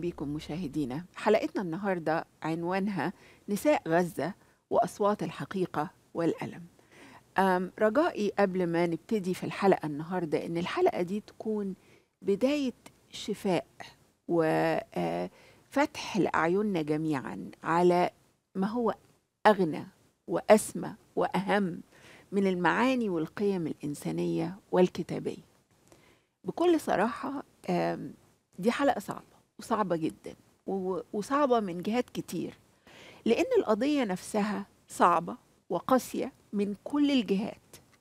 بكم مشاهدينا حلقتنا النهاردة عنوانها نساء غزة وأصوات الحقيقة والألم أم، رجائي قبل ما نبتدي في الحلقة النهاردة إن الحلقة دي تكون بداية شفاء وفتح لأعيننا جميعا على ما هو أغنى وأسمى وأهم من المعاني والقيم الإنسانية والكتابية بكل صراحة آم، دي حلقة صعبة وصعبة جدا و- وصعبة من جهات كتير لأن القضية نفسها صعبة وقاسية من كل الجهات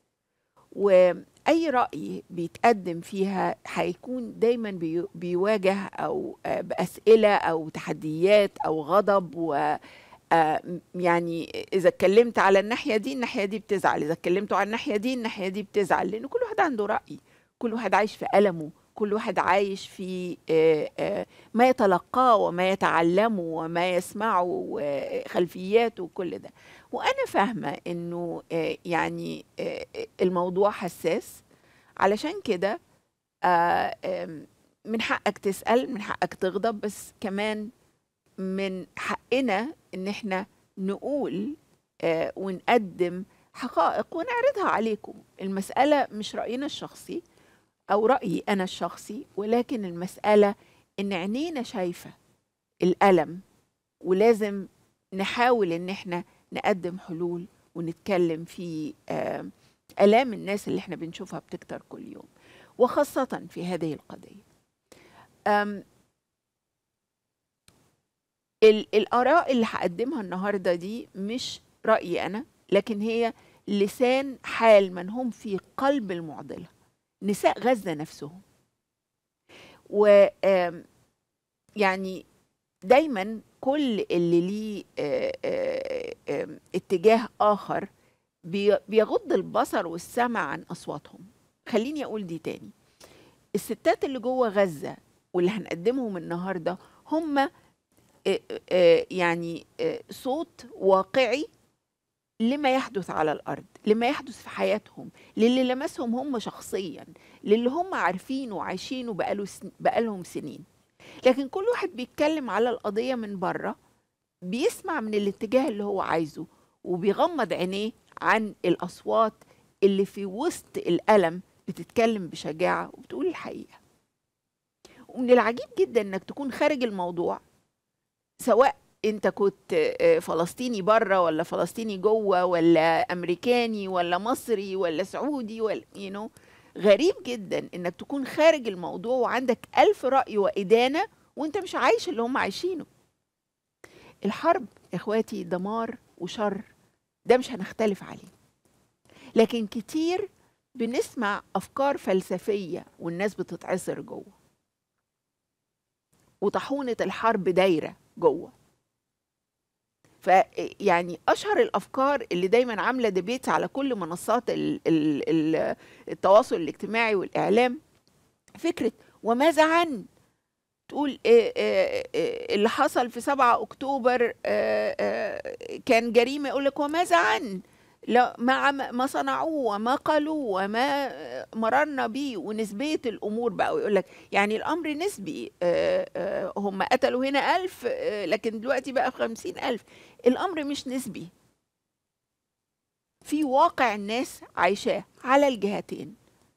وأي رأي بيتقدم فيها هيكون دايما بي- بيواجه أو آه، بأسئلة أو تحديات أو غضب و آه، م- يعني إذا اتكلمت على الناحية دي الناحية دي بتزعل إذا اتكلمت على الناحية دي الناحية دي بتزعل لأن كل واحد عنده رأي كل واحد عايش في ألمه كل واحد عايش في آه، آه، ما يتلقاه وما يتعلمه وما يسمعه وخلفياته وكل ده وأنا فاهمة إنه آه، يعني آه، الموضوع حساس علشان كده آه، آم، من حقك تسأل من حقك تغضب بس كمان من حقنا إن احنا نقول آه، ونقدم حقائق ونعرضها عليكم المسألة مش رأينا الشخصي أو رأيي أنا الشخصي ولكن المسألة إن عينينا شايفة الألم ولازم نحاول إن إحنا نقدم حلول ونتكلم في آه، آلام الناس اللي إحنا بنشوفها بتكتر كل يوم وخاصة في هذه القضية آم، ال- الآراء اللي هقدمها النهاردة دي مش رأيي أنا لكن هي لسان حال من هم في قلب المعضلة نساء غزة نفسهم و آم، يعني دايما كل اللي ليه آه، آه، آم، اتجاه آخر بي- بيغض البصر والسمع عن أصواتهم خليني أقول دي تاني الستات اللي جوه غزة واللي هنقدمهم النهاردة هم آه، آه، يعني آه، صوت واقعي لما يحدث على الأرض لما يحدث في حياتهم للي لمسهم هم شخصيا للي هم عارفينه وعايشينه بقاله سن... بقالهم سنين لكن كل واحد بيتكلم على القضية من بره بيسمع من الاتجاه اللي هو عايزه وبيغمض عينيه عن الأصوات اللي في وسط الألم بتتكلم بشجاعة وبتقول الحقيقة ومن العجيب جدا انك تكون خارج الموضوع سواء انت كنت آه، فلسطيني بره ولا فلسطيني جوه ولا امريكاني ولا مصري ولا سعودي ولا you know غريب جدا انك تكون خارج الموضوع وعندك الف رأي وإدانة وانت مش عايش اللي هم عايشينه الحرب يا اخواتي دمار وشر ده مش هنختلف عليه لكن كتير بنسمع افكار فلسفيه والناس بتتعصر جوه وطاحونه الحرب دايره جوه فيعني اشهر الافكار اللي دايما عامله ديبيتس على كل منصات ال ال ال التواصل الاجتماعي والاعلام فكره وماذا عن تقول إيه إيه إيه اللي حصل في 7 اكتوبر آه، آه، كان جريمه يقول لك وماذا عن لا ما عم- ما صنعوه وما قالوه وما آه، مررنا به ونسبيه الامور بقى ويقول لك يعني الامر نسبي آه، آه، هم قتلوا هنا ألف آه، لكن دلوقتي بقى خمسين ألف الامر مش نسبي في واقع الناس عايشاه على الجهتين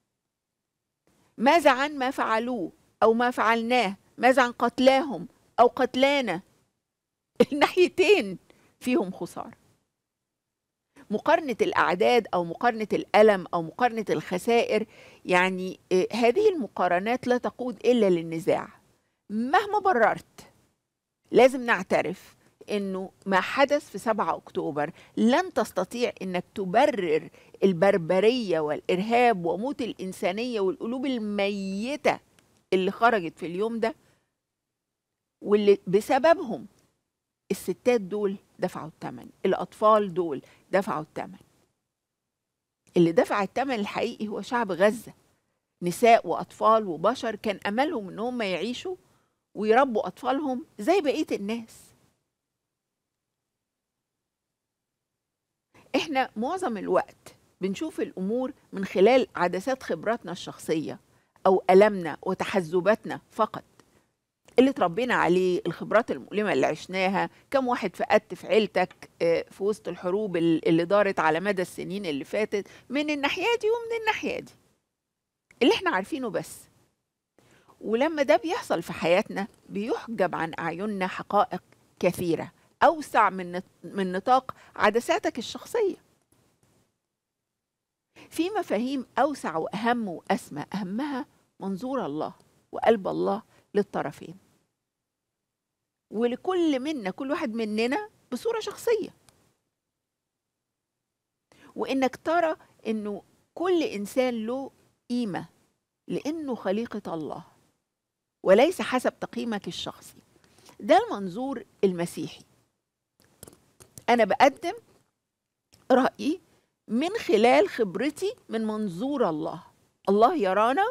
ماذا عن ما فعلوه او ما فعلناه ماذا عن قتلاهم او قتلانا الناحيتين فيهم خساره مقارنه الاعداد او مقارنه الالم او مقارنه الخسائر يعني آه، هذه المقارنات لا تقود الا للنزاع مهما بررت لازم نعترف انه ما حدث في 7 اكتوبر لن تستطيع انك تبرر البربريه والارهاب وموت الانسانيه والقلوب الميته اللي خرجت في اليوم ده واللي بسببهم الستات دول دفعوا الثمن الاطفال دول دفعوا الثمن اللي دفع الثمن الحقيقي هو شعب غزه نساء واطفال وبشر كان املهم ان هم يعيشوا ويربوا اطفالهم زي بقيه الناس احنا معظم الوقت بنشوف الامور من خلال عدسات خبراتنا الشخصيه او المنا وتحزباتنا فقط اللي اتربينا عليه الخبرات المؤلمة اللي عشناها كم واحد فقدت في عيلتك آه، في وسط الحروب ال- اللي دارت على مدى السنين اللي فاتت من الناحية دي ومن الناحية دي اللي احنا عارفينه بس ولما ده بيحصل في حياتنا بيحجب عن أعيننا حقائق كثيرة أوسع من نط- من نطاق عدساتك الشخصية في مفاهيم أوسع وأهم وأسمى أهمها منظور الله وقلب الله للطرفين ولكل منا كل واحد مننا بصورة شخصية وإنك ترى إنه كل إنسان له قيمة لأنه خليقة الله وليس حسب تقييمك الشخصي ده المنظور المسيحي أنا بقدم رأيي من خلال خبرتي من منظور الله الله يرانا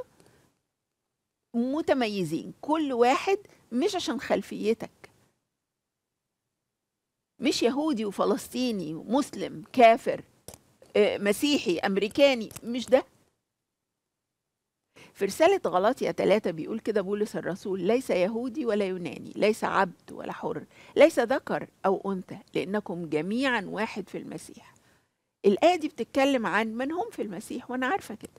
متميزين كل واحد مش عشان خلفيتك مش يهودي وفلسطيني ومسلم كافر آه، مسيحي امريكاني مش ده في رسالة غلاطيا ثلاثة بيقول كده بولس الرسول ليس يهودي ولا يوناني ليس عبد ولا حر ليس ذكر أو أنثى لأنكم جميعا واحد في المسيح الآية دي بتتكلم عن من هم في المسيح وأنا عارفة كده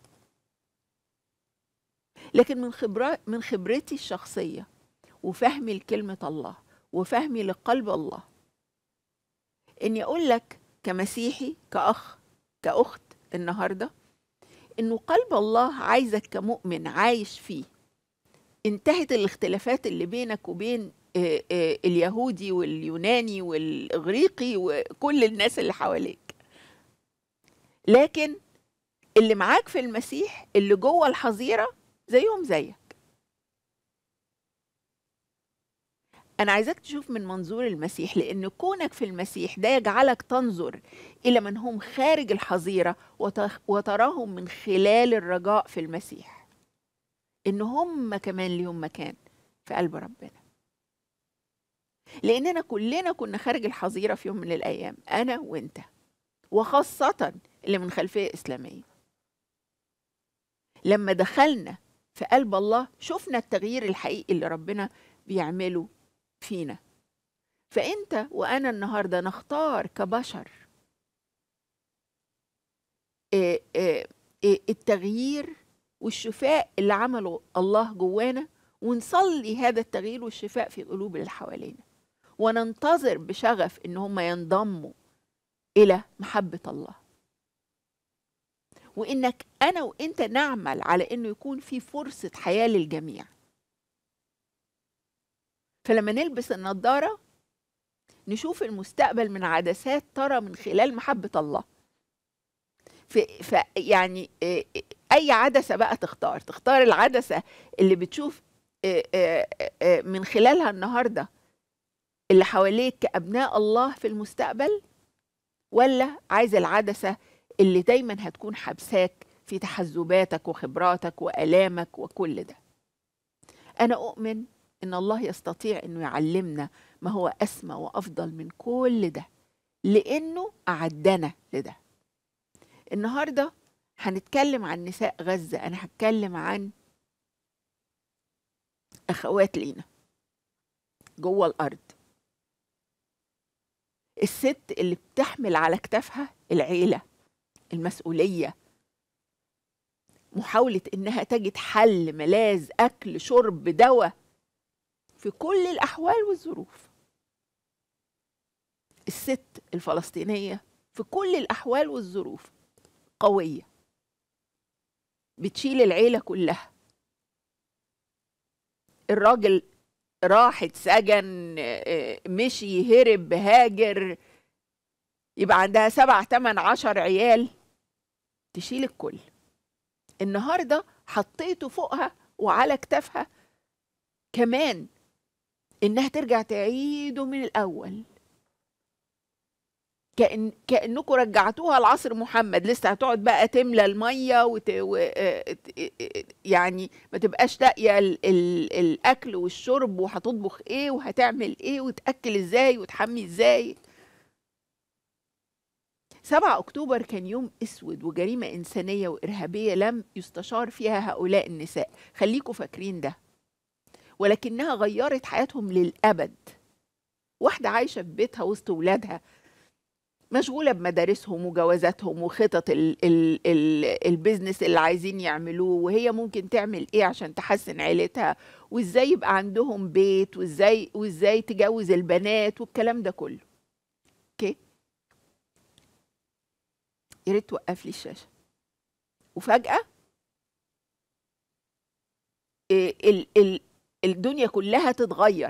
لكن من خبرة من خبرتي الشخصية وفهمي لكلمة الله وفهمي لقلب الله إني أقول لك كمسيحي كأخ كأخت النهاردة إنه قلب الله عايزك كمؤمن عايش فيه انتهت الاختلافات اللي بينك وبين آه، آه، اليهودي واليوناني والإغريقي وكل الناس اللي حواليك لكن اللي معاك في المسيح اللي جوه الحظيرة زيهم زيك أنا عايزاك تشوف من منظور المسيح لأن كونك في المسيح ده يجعلك تنظر إلى من هم خارج الحظيرة وت- وتراهم من خلال الرجاء في المسيح إن هم كمان ليهم مكان في قلب ربنا لأننا كلنا كنا خارج الحظيرة في يوم من الأيام أنا وأنت وخاصة اللي من خلفية إسلامية لما دخلنا في قلب الله شفنا التغيير الحقيقي اللي ربنا بيعمله فينا فانت وانا النهارده نختار كبشر آه، آه، آه، التغيير والشفاء اللي عمله الله جوانا ونصلي هذا التغيير والشفاء في قلوب اللي حوالينا وننتظر بشغف ان هم ينضموا الى محبه الله وانك انا وانت نعمل على انه يكون في فرصه حياه للجميع فلما نلبس النضاره نشوف المستقبل من عدسات ترى من خلال محبه الله ف ف- يعني آه، آه، اي عدسه بقى تختار تختار العدسه اللي بتشوف آه، آه، آه، من خلالها النهارده اللي حواليك كابناء الله في المستقبل ولا عايز العدسه اللي دايما هتكون حبساك في تحزباتك وخبراتك والامك وكل ده انا اؤمن ان الله يستطيع انه يعلمنا ما هو اسمى وافضل من كل ده لانه اعدنا لده النهارده هنتكلم عن نساء غزه انا هتكلم عن اخوات لينا جوه الارض الست اللي بتحمل على كتافها العيله المسؤوليه محاوله انها تجد حل ملاذ اكل شرب دواء في كل الاحوال والظروف الست الفلسطينيه في كل الاحوال والظروف قويه بتشيل العيله كلها الراجل راح اتسجن آه، مشي هرب هاجر يبقى عندها سبع تمن عشر عيال تشيل الكل النهارده حطيته فوقها وعلى كتافها كمان انها ترجع تعيده من الاول كأن كأنكم رجعتوها لعصر محمد لسه هتقعد بقى تملى المية وت... و... آه، ت- آه، يعني ما تبقاش لاقية ال... ال... الأكل والشرب وهتطبخ إيه وهتعمل إيه وتأكل إزاي وتحمي إزاي 7 أكتوبر كان يوم أسود وجريمة إنسانية وإرهابية لم يستشار فيها هؤلاء النساء خليكم فاكرين ده ولكنها غيرت حياتهم للأبد واحدة عايشة في بيتها وسط ولادها مشغولة بمدارسهم وجوازاتهم وخطط ال ال ال البيزنس اللي عايزين يعملوه وهي ممكن تعمل ايه عشان تحسن عيلتها وازاي يبقى عندهم بيت وازاي وازاي تجوز البنات والكلام ده كله اوكي يا ريت توقف لي الشاشة وفجأة ال ال الدنيا كلها تتغير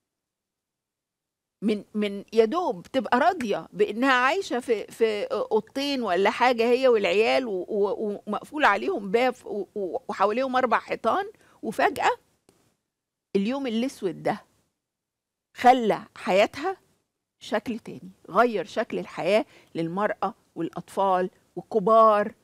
من من يا دوب تبقى راضيه بانها عايشه في في اوضتين ولا حاجه هي والعيال ومقفول عليهم باب وحواليهم اربع حيطان وفجاه اليوم الاسود ده خلى حياتها شكل تاني غير شكل الحياه للمراه والاطفال والكبار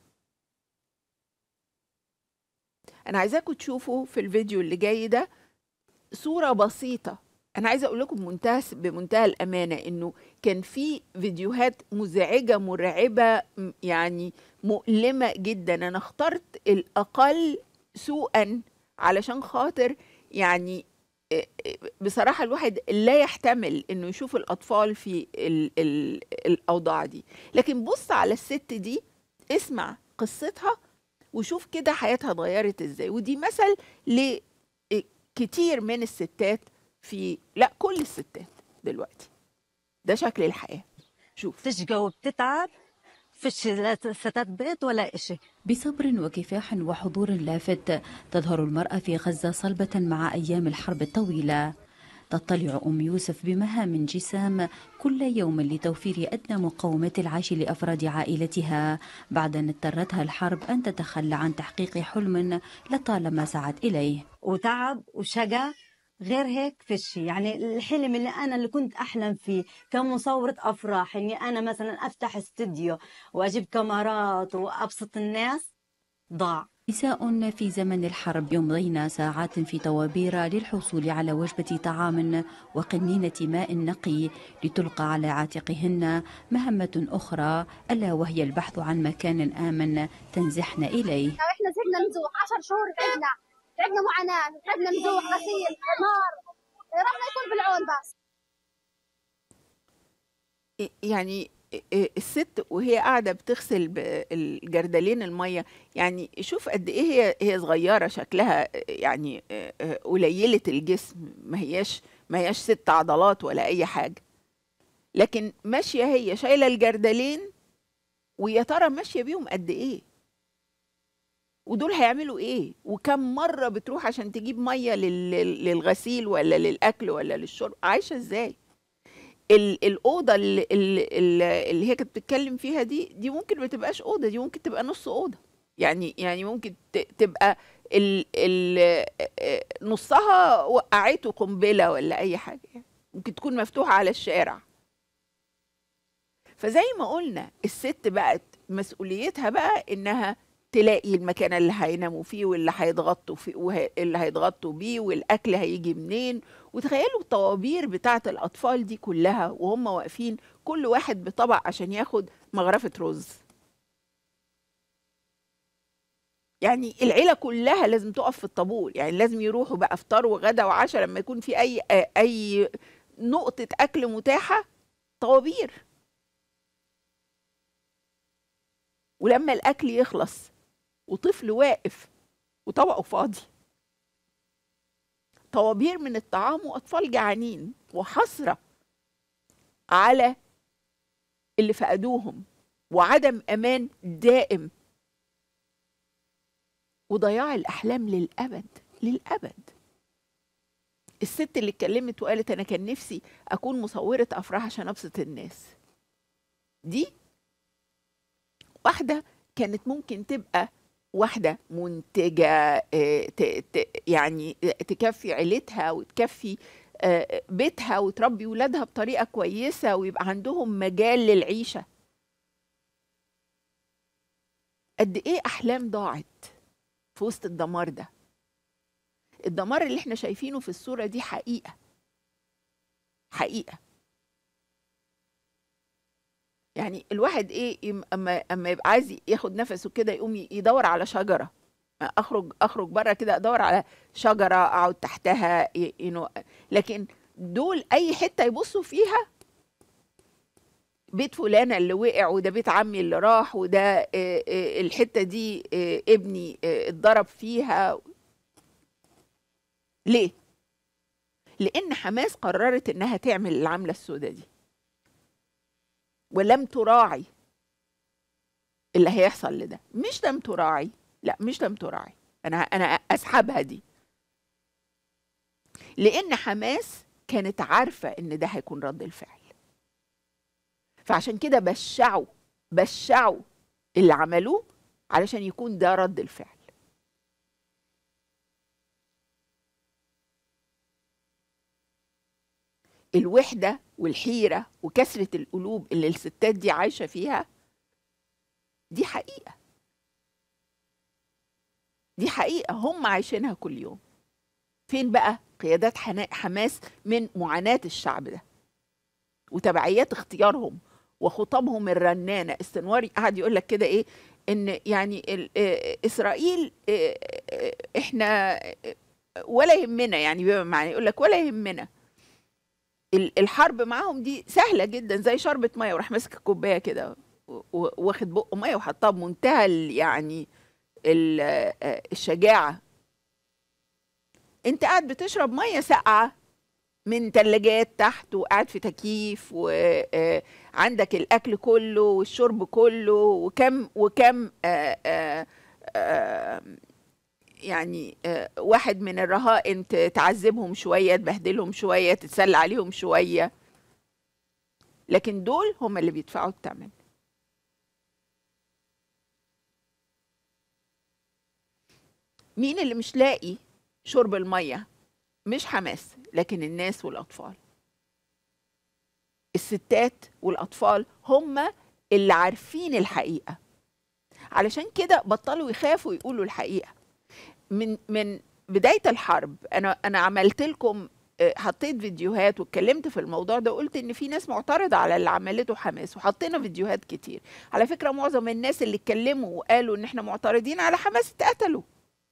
انا عايزاكم تشوفوا في الفيديو اللي جاي ده صوره بسيطه انا عايزه اقول لكم منتهى بمنتهى الامانه انه كان في فيديوهات مزعجه مرعبه يعني مؤلمه جدا انا اخترت الاقل سوءا علشان خاطر يعني بصراحه الواحد لا يحتمل انه يشوف الاطفال في ال ال الاوضاع دي لكن بص على الست دي اسمع قصتها وشوف كده حياتها اتغيرت ازاي ودي مثل لكتير من الستات في لا كل الستات دلوقتي ده شكل الحياه شوف تشقى وبتتعب فيش لا ستات بيت ولا إشي بصبر وكفاح وحضور لافت تظهر المرأة في غزة صلبة مع أيام الحرب الطويلة تطلع أم يوسف بمهام جسام كل يوم لتوفير أدنى مقومات العيش لأفراد عائلتها بعد أن اضطرتها الحرب أن تتخلى عن تحقيق حلم لطالما سعت إليه وتعب وشقى غير هيك فيش يعني الحلم اللي انا اللي كنت احلم فيه كمصورة افراح اني انا مثلا افتح استوديو واجيب كاميرات وابسط الناس ضاع نساء في زمن الحرب يمضين ساعات في طوابير للحصول على وجبة طعام وقنينة ماء نقي لتلقى على عاتقهن مهمة أخرى ألا وهي البحث عن مكان آمن تنزحن إليه احنا زهقنا نزوح 10 شهور تعبنا تعبنا معاناة تعبنا نزوح غسيل نار ربنا يكون بالعون بس يعني الست وهي قاعده بتغسل الجردلين الميه يعني شوف قد ايه هي هي صغيره شكلها يعني قليله الجسم ما هياش ما هياش ست عضلات ولا اي حاجه لكن ماشيه هي شايله الجردلين ويا ترى ماشيه بيهم قد ايه ودول هيعملوا ايه وكم مره بتروح عشان تجيب ميه للغسيل ولا للاكل ولا للشرب عايشه ازاي الاوضه اللي, اللي هي كانت بتتكلم فيها دي دي ممكن ما تبقاش اوضه دي ممكن تبقى نص اوضه يعني يعني ممكن تبقى ال ال نصها وقعته قنبله ولا اي حاجه يعني ممكن تكون مفتوحه على الشارع فزي ما قلنا الست بقت مسؤوليتها بقى انها تلاقي المكان اللي هيناموا فيه واللي هيتغطوا فيه واللي هيتغطوا بيه والاكل هيجي منين وتخيلوا الطوابير بتاعه الاطفال دي كلها وهم واقفين كل واحد بطبق عشان ياخد مغرفه رز يعني العيله كلها لازم تقف في الطابور يعني لازم يروحوا بقى افطار وغدا وعشاء لما يكون في اي اي نقطه اكل متاحه طوابير ولما الاكل يخلص وطفل واقف وطبقه فاضي طوابير من الطعام واطفال جعانين وحسره على اللي فقدوهم وعدم امان دائم وضياع الاحلام للابد للابد الست اللي اتكلمت وقالت انا كان نفسي اكون مصوره افراح عشان ابسط الناس دي واحده كانت ممكن تبقى واحدة منتجة يعني تكفي عيلتها وتكفي بيتها وتربي ولادها بطريقة كويسة ويبقى عندهم مجال للعيشة قد ايه احلام ضاعت في وسط الدمار ده الدمار اللي احنا شايفينه في الصورة دي حقيقة حقيقة يعني الواحد ايه اما اما يبقى عايز ياخد نفسه كده يقوم يدور على شجره اخرج اخرج بره كده ادور على شجره اقعد تحتها ي- you know. لكن دول اي حته يبصوا فيها بيت فلانة اللي وقع وده بيت عمي اللي راح وده آه، آه، الحتة دي آه، ابني آه، اتضرب فيها ليه؟ لأن حماس قررت إنها تعمل العملة السوداء دي ولم تراعي اللي هيحصل لده مش لم تراعي لا مش لم تراعي أنا أنا أسحبها دي لأن حماس كانت عارفة إن ده هيكون رد الفعل فعشان كده بشعوا بشعوا اللي عملوه علشان يكون ده رد الفعل الوحدة والحيرة وكسرة القلوب اللي الستات دي عايشة فيها دي حقيقة دي حقيقة هم عايشينها كل يوم فين بقى قيادات حنا- حماس من معاناة الشعب ده وتبعيات اختيارهم وخطابهم الرنانه السنواري قعد يقول لك كده ايه ان يعني ال- آه، اسرائيل آه، آه، احنا آه، ولا يهمنا يعني بما معنى يقول لك ولا يهمنا ال- الحرب معاهم دي سهله جدا زي شربة ميه وراح ماسك الكوبايه كده و- و- واخد بقه ميه وحطها بمنتهى ال- يعني ال- آه، الشجاعه انت قاعد بتشرب ميه ساقعه من تلاجات تحت وقاعد في تكييف وعندك الاكل كله والشرب كله وكم وكم آه، آه، آه، يعني آه، واحد من الرهائن ت- تعذبهم شويه تبهدلهم شويه تتسلى عليهم شويه لكن دول هم اللي بيدفعوا الثمن مين اللي مش لاقي شرب الميه مش حماس لكن الناس والأطفال الستات والأطفال هم اللي عارفين الحقيقة علشان كده بطلوا يخافوا يقولوا الحقيقة من من بداية الحرب أنا أنا عملت لكم آه، حطيت فيديوهات واتكلمت في الموضوع ده وقلت ان في ناس معترضه على اللي عملته حماس وحطينا فيديوهات كتير على فكره معظم الناس اللي اتكلموا وقالوا ان احنا معترضين على حماس اتقتلوا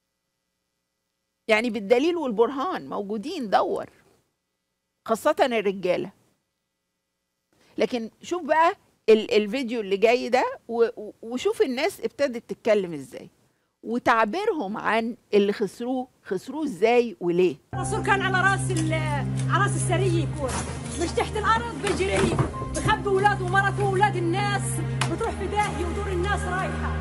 يعني بالدليل والبرهان موجودين دور خاصة الرجالة لكن شوف بقى ال الفيديو اللي جاي ده و- و- وشوف الناس ابتدت تتكلم ازاي وتعبيرهم عن اللي خسروه خسروه ازاي وليه الرسول كان على راس ال- على راس السريه يكون مش تحت الارض بجري بخبي اولاده ومرته واولاد الناس بتروح في داهيه ودور الناس رايحه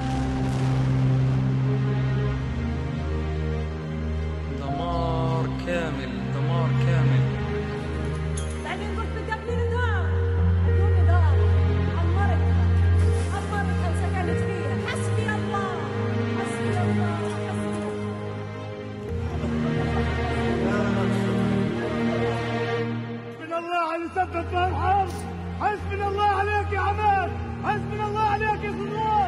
دمار كامل دمار كامل بعدين قلت بدي ابني دار ادوني دار عمرتها عمرتها وسكنت فيها حسبي الله حسبي الله حسبي الله حسبنا الله على سبب في الحرب حسبنا الله عليك يا عماد حسبنا الله عليك يا سلطان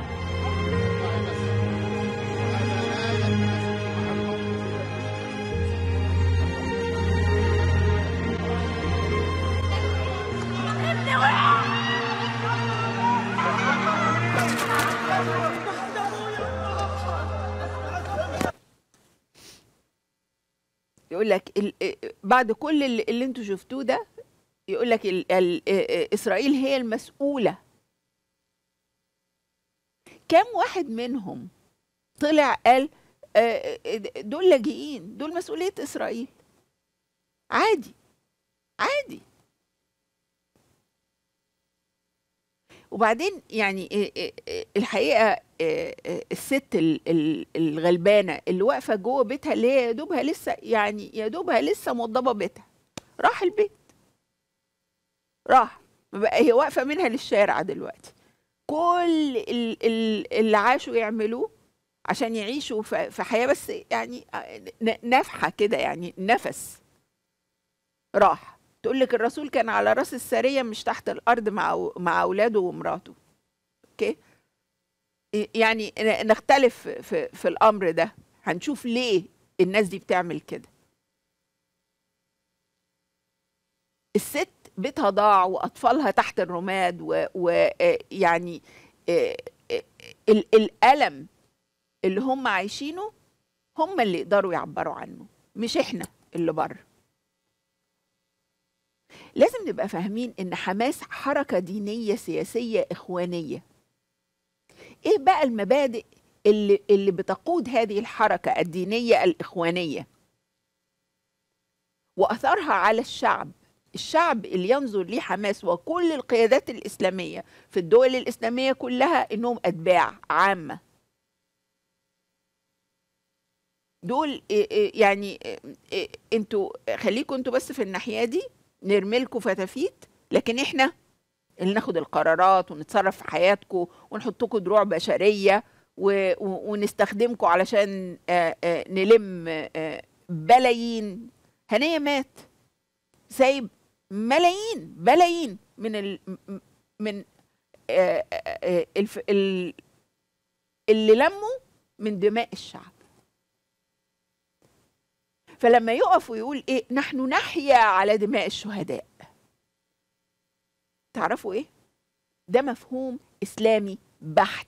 يقول لك ال- بعد كل اللي, اللي انتوا شفتوه ده يقول لك ال ال اسرائيل هي المسؤوله كم واحد منهم طلع قال آه، آه، دول لاجئين دول مسؤوليه اسرائيل عادي عادي وبعدين يعني آه، آه، آه، الحقيقه آه، آه، الست ال- ال- الغلبانه اللي واقفه جوه بيتها اللي هي يا دوبها لسه يعني يا دوبها لسه موضبه بيتها راح البيت راح بقى هي واقفه منها للشارع دلوقتي كل ال- ال- اللي عاشوا يعملوه عشان يعيشوا في في حياه بس يعني ن- نفحه كده يعني نفس راح تقول لك الرسول كان على راس السريه مش تحت الارض مع مع اولاده ومراته اوكي يعني ن- نختلف في في الامر ده هنشوف ليه الناس دي بتعمل كده الست بيتها ضاع واطفالها تحت الرماد ويعني الالم اللي هم عايشينه هم اللي يقدروا يعبروا عنه مش احنا اللي بره لازم نبقى فاهمين ان حماس حركه دينيه سياسيه اخوانيه ايه بقى المبادئ اللي اللي بتقود هذه الحركه الدينيه الاخوانيه واثرها على الشعب الشعب اللي ينظر ليه حماس وكل القيادات الاسلاميه في الدول الاسلاميه كلها انهم اتباع عامه دول إيه إيه يعني إيه إيه انتوا خليكم انتوا بس في الناحيه دي نرمي لكم فتافيت لكن احنا اللي ناخد القرارات ونتصرف في حياتكم ونحطكم دروع بشريه و- و- ونستخدمكم علشان آه، آه، نلم آه، بلايين هنيه مات سايب ملايين بلايين من ال م- من آه، آه، آه، الف- ال- اللي لموا من دماء الشعب فلما يقف ويقول ايه نحن نحيا على دماء الشهداء تعرفوا ايه ده مفهوم اسلامي بحت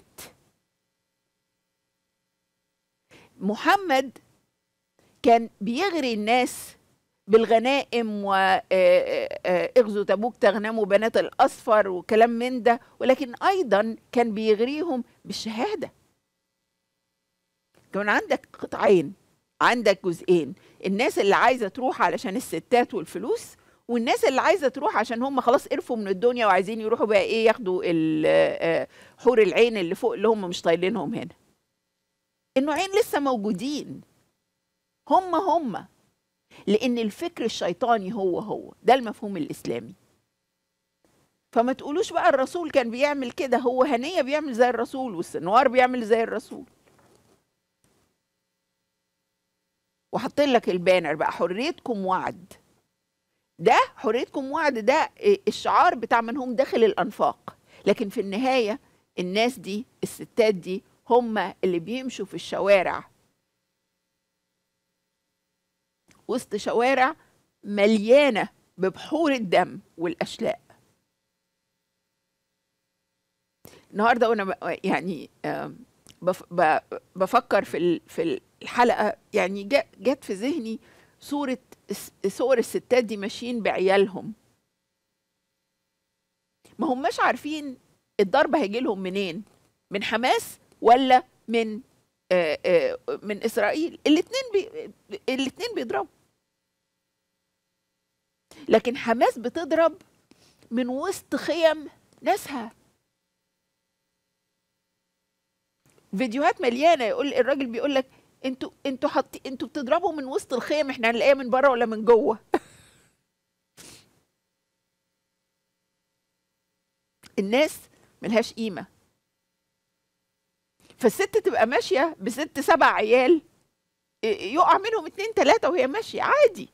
محمد كان بيغري الناس بالغنائم واغزوا تبوك تغنموا بنات الاصفر وكلام من ده ولكن ايضا كان بيغريهم بالشهاده كان عندك قطعين عندك جزئين الناس اللي عايزه تروح علشان الستات والفلوس والناس اللي عايزه تروح عشان هم خلاص قرفوا من الدنيا وعايزين يروحوا بقى ايه ياخدوا ال- آه، حور العين اللي فوق اللي هم مش طايلينهم هنا النوعين لسه موجودين هم هم لان الفكر الشيطاني هو هو ده المفهوم الاسلامي فما تقولوش بقى الرسول كان بيعمل كده هو هنيه بيعمل زي الرسول والسنوار بيعمل زي الرسول وحاطين لك البانر بقى حريتكم وعد ده حريتكم وعد ده إيه، الشعار بتاع من هم داخل الانفاق لكن في النهايه الناس دي الستات دي هم اللي بيمشوا في الشوارع وسط شوارع مليانه ببحور الدم والاشلاء النهارده وانا ب- يعني آم، بف ب- بفكر في ال- في الحلقه يعني جا- جت في ذهني صوره الس- صور الستات دي ماشيين بعيالهم ما هماش عارفين الضرب هيجي لهم منين من حماس ولا من آه، آه، من اسرائيل الاثنين بي الاثنين بيضربوا لكن حماس بتضرب من وسط خيم ناسها فيديوهات مليانه يقول الراجل بيقول لك انتوا انتوا حاطين انتوا بتضربوا من وسط الخيم احنا هنلاقيها من بره ولا من جوه الناس ملهاش قيمه فالست تبقى ماشيه بست سبع عيال ي- يقع منهم اتنين تلاته وهي ماشيه عادي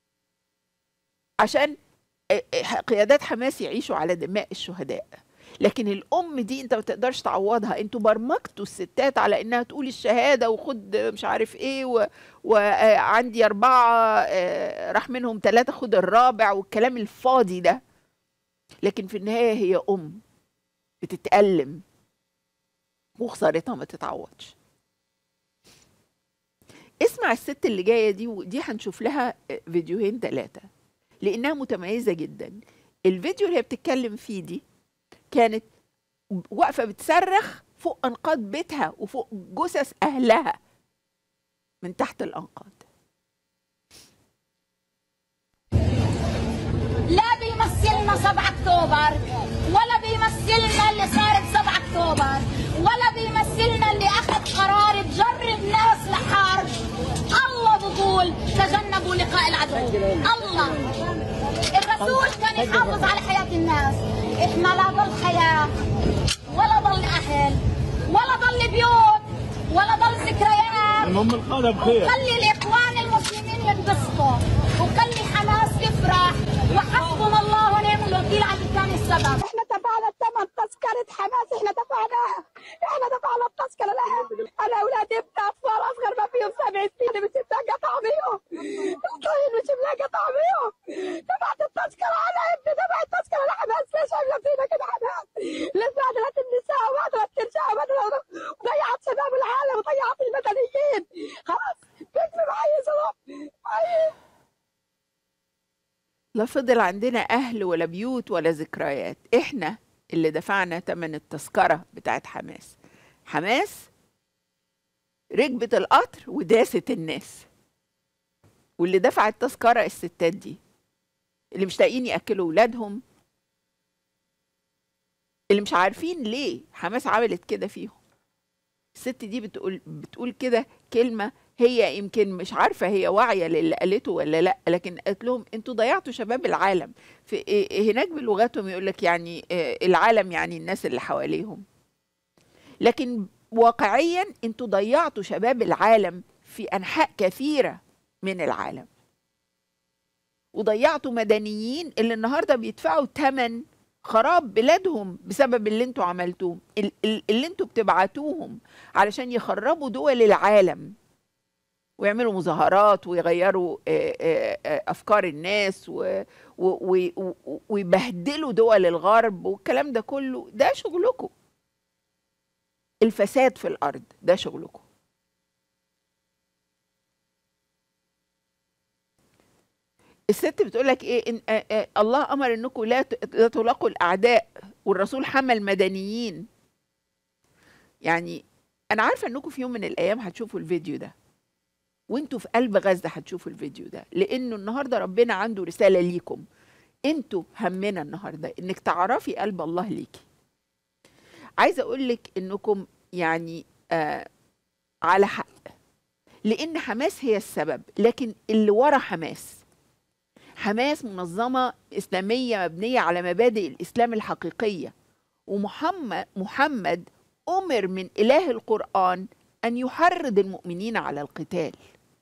عشان اه، اه، قيادات حماس يعيشوا على دماء الشهداء لكن الام دي انت ما تقدرش تعوضها انتوا برمجتوا الستات على انها تقول الشهاده وخد مش عارف ايه وعندي اربعه اه، راح منهم ثلاثه خد الرابع والكلام الفاضي ده لكن في النهايه هي ام بتتألم وخسارتها ما تتعوضش اسمع الست اللي جايه دي ودي هنشوف لها فيديوهين ثلاثه لانها متميزه جدا الفيديو اللي هي بتتكلم فيه دي كانت واقفه بتصرخ فوق انقاض بيتها وفوق جثث اهلها من تحت الانقاض لا بيمثلنا 7 اكتوبر ولا بيمثلنا اللي صار ب 7 اكتوبر ولا بيمثلنا اللي اخذ قرار بجر الناس لحرب الله بقول تجنبوا لقاء العدو الله الرسول كان يحافظ على حياة الناس احنا لا ضل حياة ولا ضل اهل ولا ضل بيوت ولا ضل ذكريات المهم القادة بخير وخلي الاخوان المسلمين ينبسطوا وخلي حماس يفرح وحسبنا الله ونعم الوكيل على اللي كان السبب احنا دفعنا ثمن تذكرة حماس احنا دفعناها احنا دفعنا التذكرة لها انا اولادي ابن اطفال اصغر ما فيهم سبع سنين مش ملاقى طعميهم الطين مش ملاقى طعميهم دفعت التذكرة على ابني دفعت التذكرة لحماس ليش عاملة فينا كده حماس ليش بهدلت النساء وبهدلت الرجال وبهدلت وضيعت شباب العالم وضيعت فضل عندنا أهل ولا بيوت ولا ذكريات إحنا اللي دفعنا تمن التذكرة بتاعت حماس حماس ركبت القطر وداست الناس واللي دفع التذكرة الستات دي اللي مش لاقيين يأكلوا ولادهم اللي مش عارفين ليه حماس عملت كده فيهم الست دي بتقول بتقول كده كلمة هي يمكن مش عارفة هي واعية للي قالته ولا لا لكن قالت لهم انتوا ضيعتوا شباب العالم في إيه- هناك بلغتهم يقول لك يعني آه، العالم يعني الناس اللي حواليهم لكن واقعيا انتوا ضيعتوا شباب العالم في انحاء كثيرة من العالم وضيعتوا مدنيين اللي النهارده بيدفعوا ثمن خراب بلادهم بسبب اللي انتوا عملتوه ال- ال- اللي انتوا بتبعتوهم علشان يخربوا دول العالم ويعملوا مظاهرات ويغيروا آه، آه، آه، افكار الناس و- و- و- و- ويبهدلوا دول الغرب والكلام ده كله ده شغلكم الفساد في الارض ده شغلكم الست بتقول لك ايه إن آه آه الله امر انكم لا ت- لا تلاقوا الاعداء والرسول حمى المدنيين يعني انا عارفه انكم في يوم من الايام هتشوفوا الفيديو ده وانتوا في قلب غزه هتشوفوا الفيديو ده لانه النهارده ربنا عنده رساله ليكم انتوا همنا النهارده انك تعرفي قلب الله ليكي عايزه اقول لك انكم يعني آه على حق لان حماس هي السبب لكن اللي ورا حماس حماس منظمة إسلامية مبنية على مبادئ الإسلام الحقيقية ومحمد محمد أمر من إله القرآن أن يحرض المؤمنين على القتال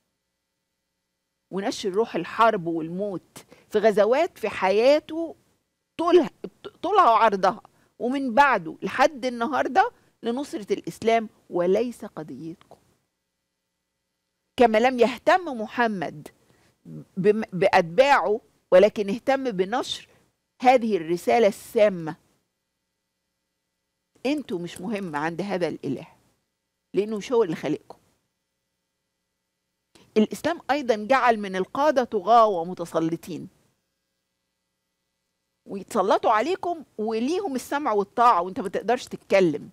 ونشر روح الحرب والموت في غزوات في حياته طولها طولها وعرضها ومن بعده لحد النهارده لنصرة الإسلام وليس قضيتكم كما لم يهتم محمد بم- بأتباعه ولكن اهتم بنشر هذه الرسالة السامة انتوا مش مهم عند هذا الإله لأنه مش هو اللي خلقكم الإسلام أيضا جعل من القادة طغاة ومتسلطين ويتسلطوا عليكم وليهم السمع والطاعة وانت ما تقدرش تتكلم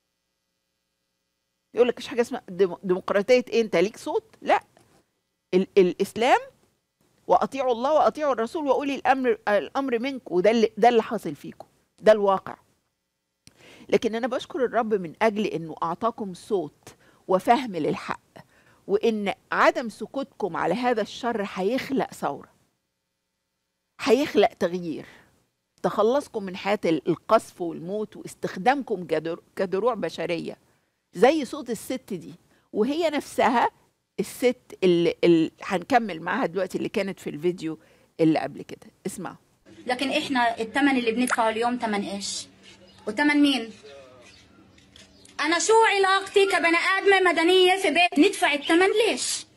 يقول لك مش حاجة اسمها ديمو- ديمقراطية ايه انت ليك صوت لا ال- الإسلام واطيعوا الله واطيعوا الرسول واولي الامر الامر منكم وده اللي ده اللي حاصل فيكم ده الواقع لكن انا بشكر الرب من اجل انه اعطاكم صوت وفهم للحق وان عدم سكوتكم على هذا الشر هيخلق ثوره هيخلق تغيير تخلصكم من حياه ال- القذف والموت واستخدامكم كدر- كدروع بشريه زي صوت الست دي وهي نفسها الست اللي, اللي هنكمل معاها دلوقتي اللي كانت في الفيديو اللي قبل كده اسمعوا لكن احنا الثمن اللي بندفعه اليوم ثمن ايش؟ وثمن مين؟ انا شو علاقتي كبني ادمه مدنيه في بيت ندفع الثمن ليش؟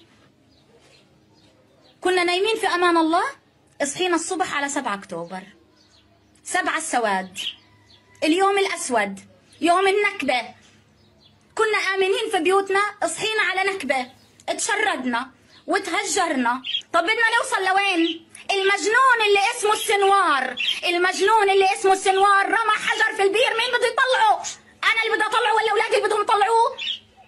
كنا نايمين في امان الله صحينا الصبح على 7 اكتوبر سبعة السواد اليوم الاسود يوم النكبه كنا آمنين في بيوتنا صحينا على نكبة اتشردنا وتهجرنا طب بدنا نوصل لوين المجنون اللي اسمه السنوار المجنون اللي اسمه السنوار رمى حجر في البير مين بده يطلعه انا اللي بدي اطلعه ولا اولادي اللي بدهم يطلعوه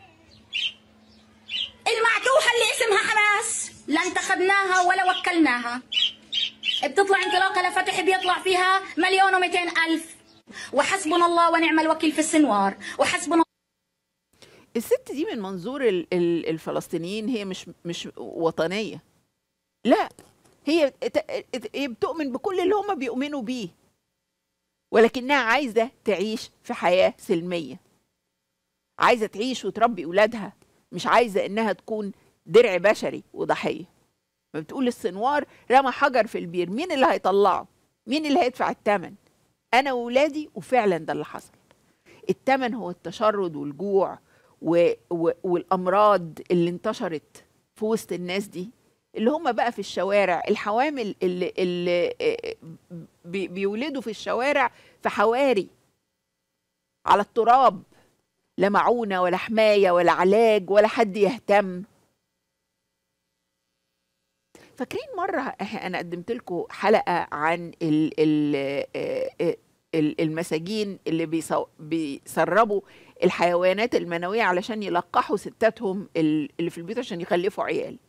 المعتوهة اللي اسمها حماس لا انتخبناها ولا وكلناها بتطلع انطلاقة لفتح بيطلع فيها مليون ومئتين ألف وحسبنا الله ونعم الوكيل في السنوار وحسبنا الست دي من منظور ال- ال- الفلسطينيين هي مش مش وطنيه لا هي ت- ت- هي بتؤمن بكل اللي هم بيؤمنوا بيه ولكنها عايزه تعيش في حياه سلميه عايزه تعيش وتربي اولادها مش عايزه انها تكون درع بشري وضحيه ما بتقول السنوار رمى حجر في البير مين اللي هيطلعه مين اللي هيدفع الثمن انا واولادي وفعلا ده اللي حصل الثمن هو التشرد والجوع و... و... والامراض اللي انتشرت في وسط الناس دي اللي هم بقى في الشوارع الحوامل اللي, اللي آه، بي... بيولدوا في الشوارع في حواري على التراب لا معونة ولا حماية ولا علاج ولا حد يهتم فاكرين مره إح- انا قدمت لكم حلقه عن ال ال آه، آه، ال- المساجين اللي بيصو- بيسربوا الحيوانات المنويه علشان يلقحوا ستاتهم ال- اللي في البيوت عشان يخلفوا عيال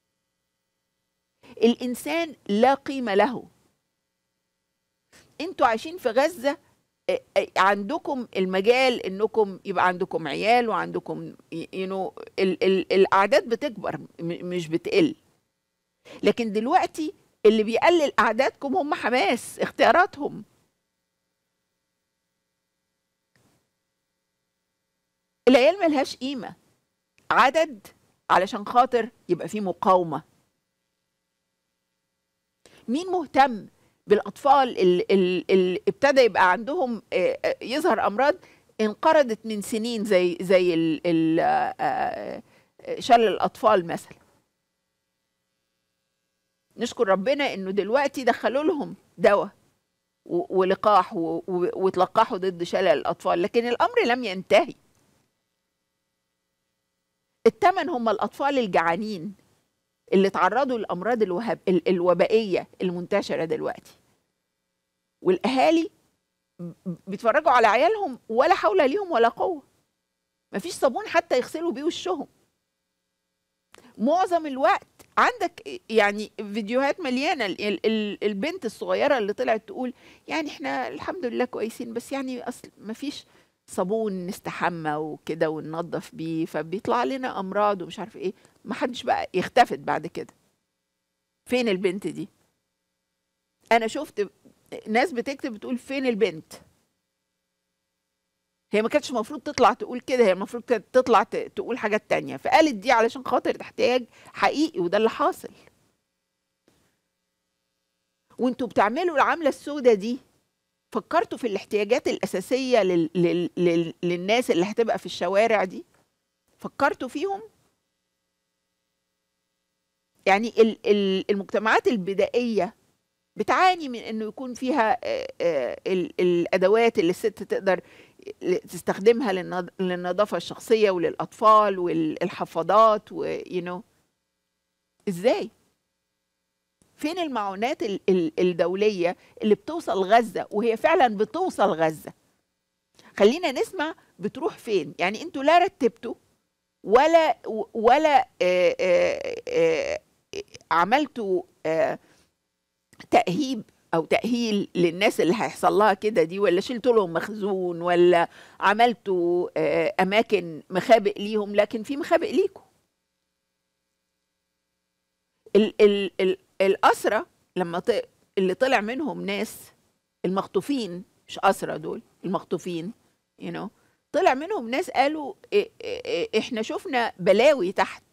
الانسان لا قيمه له انتوا عايشين في غزه آه، آه، عندكم المجال انكم يبقى عندكم عيال وعندكم ينو ال ال الاعداد بتكبر م- مش بتقل لكن دلوقتي اللي بيقلل اعدادكم هم حماس اختياراتهم العيال ملهاش قيمه عدد علشان خاطر يبقى في مقاومه مين مهتم بالاطفال اللي, اللي ابتدى يبقى عندهم آه، آه، يظهر امراض انقرضت من سنين زي زي ال ال آه، آه، شلل الاطفال مثلا نشكر ربنا انه دلوقتي دخلوا لهم دواء و- ولقاح و- و- وتلقحوا ضد شلل الاطفال لكن الامر لم ينتهي الثمن هم الاطفال الجعانين اللي تعرضوا للامراض الوهب ال- الوبائيه المنتشره دلوقتي والاهالي ب- بيتفرجوا على عيالهم ولا حول ليهم ولا قوه مفيش صابون حتى يغسلوا بيه وشهم معظم الوقت عندك يعني فيديوهات مليانه ال- ال- ال- البنت الصغيره اللي طلعت تقول يعني احنا الحمد لله كويسين بس يعني اصل مفيش صابون نستحمى وكده وننظف بيه فبيطلع لنا امراض ومش عارف ايه ما حدش بقى يختفت بعد كده فين البنت دي انا شفت ناس بتكتب بتقول فين البنت هي ما كانتش المفروض تطلع تقول كده هي المفروض كانت تطلع ت- تقول حاجات تانية فقالت دي علشان خاطر احتياج حقيقي وده اللي حاصل وانتوا بتعملوا العملة السوداء دي فكرتوا في الاحتياجات الأساسية لل... لل... لل... للناس اللي هتبقى في الشوارع دي فكرتوا فيهم يعني ال... ال... المجتمعات البدائية بتعاني من انه يكون فيها آه، آه، ال- الادوات اللي الست تقدر تستخدمها للنض- للنظافه الشخصيه وللاطفال والحفاضات و you know ازاي فين المعونات ال- ال- الدوليه اللي بتوصل غزه وهي فعلا بتوصل غزه خلينا نسمع بتروح فين يعني انتوا لا رتبتوا ولا ولا آه، آه، آه، عملتوا آه، تأهيب أو تأهيل للناس اللي هيحصل لها كده دي ولا شلتوا لهم مخزون ولا عملتوا آه، أماكن مخابئ ليهم لكن في مخابئ ليكم ال ال ال الأسرة لما ط- اللي طلع منهم ناس المخطوفين مش أسرة دول المخطوفين you know طلع منهم ناس قالوا إ- إ- إ- احنا شفنا بلاوي تحت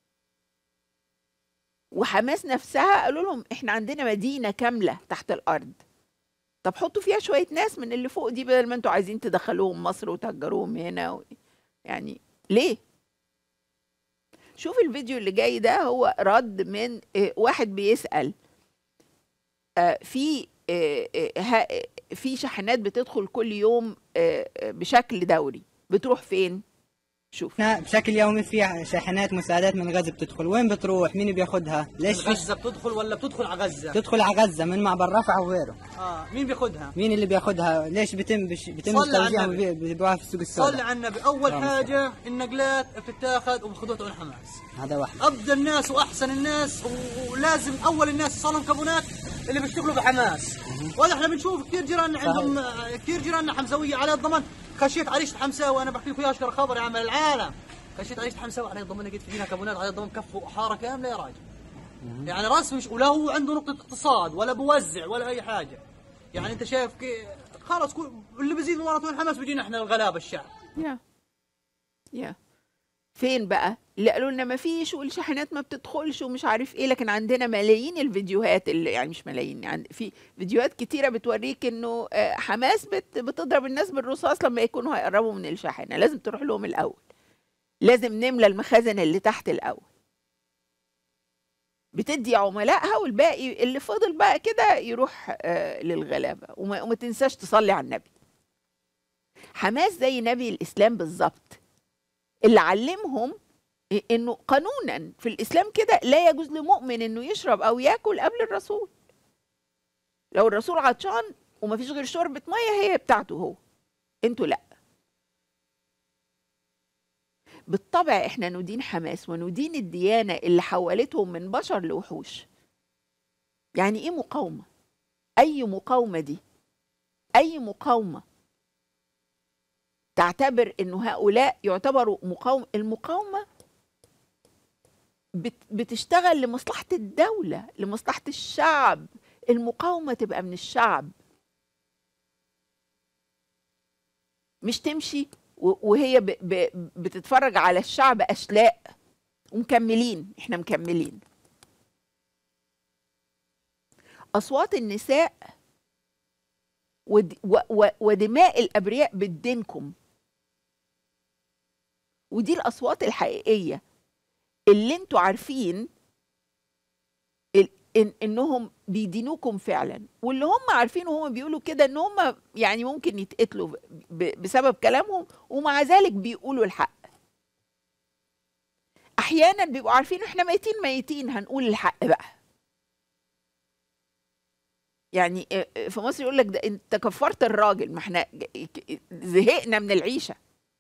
وحماس نفسها قالوا لهم احنا عندنا مدينه كامله تحت الارض طب حطوا فيها شويه ناس من اللي فوق دي بدل ما انتوا عايزين تدخلوهم مصر وتهجروهم هنا و... يعني ليه شوف الفيديو اللي جاي ده هو رد من آه، واحد بيسأل آه، في آه، آه، ها- في شحنات بتدخل كل يوم آه، آه، بشكل دوري بتروح فين شوف احنا بشكل يومي في شاحنات مساعدات من غزه بتدخل وين بتروح مين بياخدها ليش في غزه بتدخل ولا بتدخل على غزه؟ تدخل على غزه من معبر رفح وغيره اه مين بياخدها؟ مين اللي بياخدها ليش بيتم بش... بيتم صلي على توزيعهم النبي. بي- بيبيعوها في السوق صلي السوداء على النبي اول اللهم حاجه النقلات بتتاخذ وبخدوها الحماس هذا واحد افضل الناس واحسن الناس و- ولازم اول الناس يصلوا مكونات اللي بيشتغلوا بحماس وهذا احنا بنشوف كثير جيراننا عندهم آه، كثير جيراننا حمزويه على الضمان خشيت عريشه حمساوي انا بحكي لكم اياها اشكر خبر يا عمل العالم خشيت عريشه حمساوي على الضمان لقيت فينا كابونات على الضمان كفوا حاره كامله يا راجل يعني رسمي مش- ولا هو عنده نقطه اقتصاد ولا بوزع ولا اي حاجه يعني انت شايف كي خلاص كل اللي بيزيد من مرات الحماس بيجينا احنا الغلابه الشعب يا يا فين بقى اللي قالوا لنا ما فيش والشاحنات ما بتدخلش ومش عارف ايه لكن عندنا ملايين الفيديوهات اللي يعني مش ملايين يعني في فيديوهات كتيره بتوريك انه آه، حماس بت بتضرب الناس بالرصاص لما يكونوا هيقربوا من الشاحنه لازم تروح لهم الاول لازم نملى المخازن اللي تحت الاول بتدي عملائها والباقي اللي فضل بقى كده يروح آه، للغلابه وما, وما تنساش تصلي على النبي حماس زي نبي الاسلام بالظبط اللي علمهم انه قانونا في الاسلام كده لا يجوز لمؤمن انه يشرب او ياكل قبل الرسول لو الرسول عطشان ومفيش غير شوربة مية هي بتاعته هو انتوا لا بالطبع احنا ندين حماس وندين الديانة اللي حولتهم من بشر لوحوش يعني ايه مقاومة اي مقاومة دي اي مقاومة تعتبر انه هؤلاء يعتبروا مقاومة المقاومة بت- بتشتغل لمصلحة الدولة لمصلحة الشعب المقاومة تبقى من الشعب مش تمشي و- وهي ب- ب- بتتفرج على الشعب أشلاء ومكملين احنا مكملين أصوات النساء ود- و- و- ودماء الأبرياء بتدينكم ودي الأصوات الحقيقية اللي انتوا عارفين ال- إن انهم بيدينوكم فعلا واللي هم عارفين وهم بيقولوا كده ان هم يعني ممكن يتقتلوا ب- ب- بسبب كلامهم ومع ذلك بيقولوا الحق احيانا بيبقوا عارفين احنا ميتين ميتين هنقول الحق بقى يعني اه- اه في مصر يقول لك ده انت كفرت الراجل ما احنا ج- ك- زهقنا من العيشه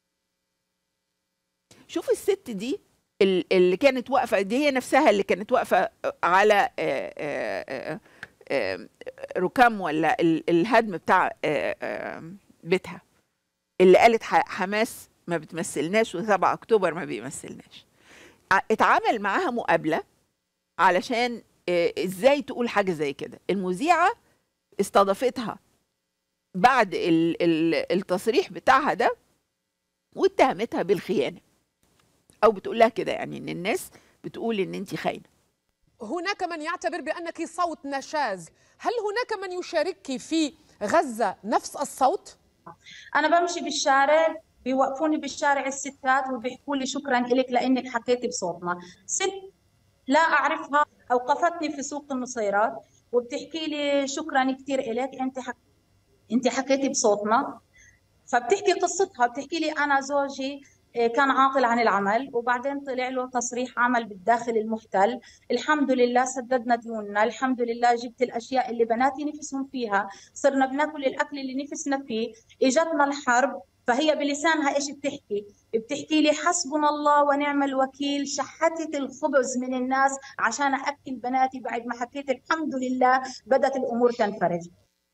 شوف الست دي ال- اللي كانت واقفه دي هي نفسها اللي كانت واقفه على آه، آه، آه، آه، ركام ولا ال- الهدم بتاع آه، آه، بيتها اللي قالت ح- حماس ما بتمثلناش و7 اكتوبر ما بيمثلناش ع- اتعامل معاها مقابله علشان آه، ازاي تقول حاجه زي كده المذيعه استضافتها بعد ال- ال- التصريح بتاعها ده واتهمتها بالخيانه او بتقول لها كده يعني ان الناس بتقول ان انت خاينه هناك من يعتبر بأنك صوت نشاز هل هناك من يشاركك في غزة نفس الصوت؟ انا بمشي بالشارع بيوقفوني بالشارع الستات وبيحكوا لي شكرا لك لانك حكيتي بصوتنا ست لا اعرفها اوقفتني في سوق النصيرات وبتحكي لي شكرا كثير لك انت حك... انت حكيتي بصوتنا فبتحكي قصتها بتحكي لي انا زوجي آه، كان عاطل عن العمل وبعدين طلع له تصريح عمل بالداخل المحتل الحمد لله سددنا ديوننا الحمد لله جبت الاشياء اللي بناتي نفسهم فيها صرنا بناكل الاكل اللي نفسنا فيه اجتنا الحرب فهي بلسانها ايش بتحكي بتحكي لي حسبنا الله ونعم الوكيل شحتت الخبز من الناس عشان اكل بناتي بعد ما حكيت الحمد لله بدات الامور تنفرج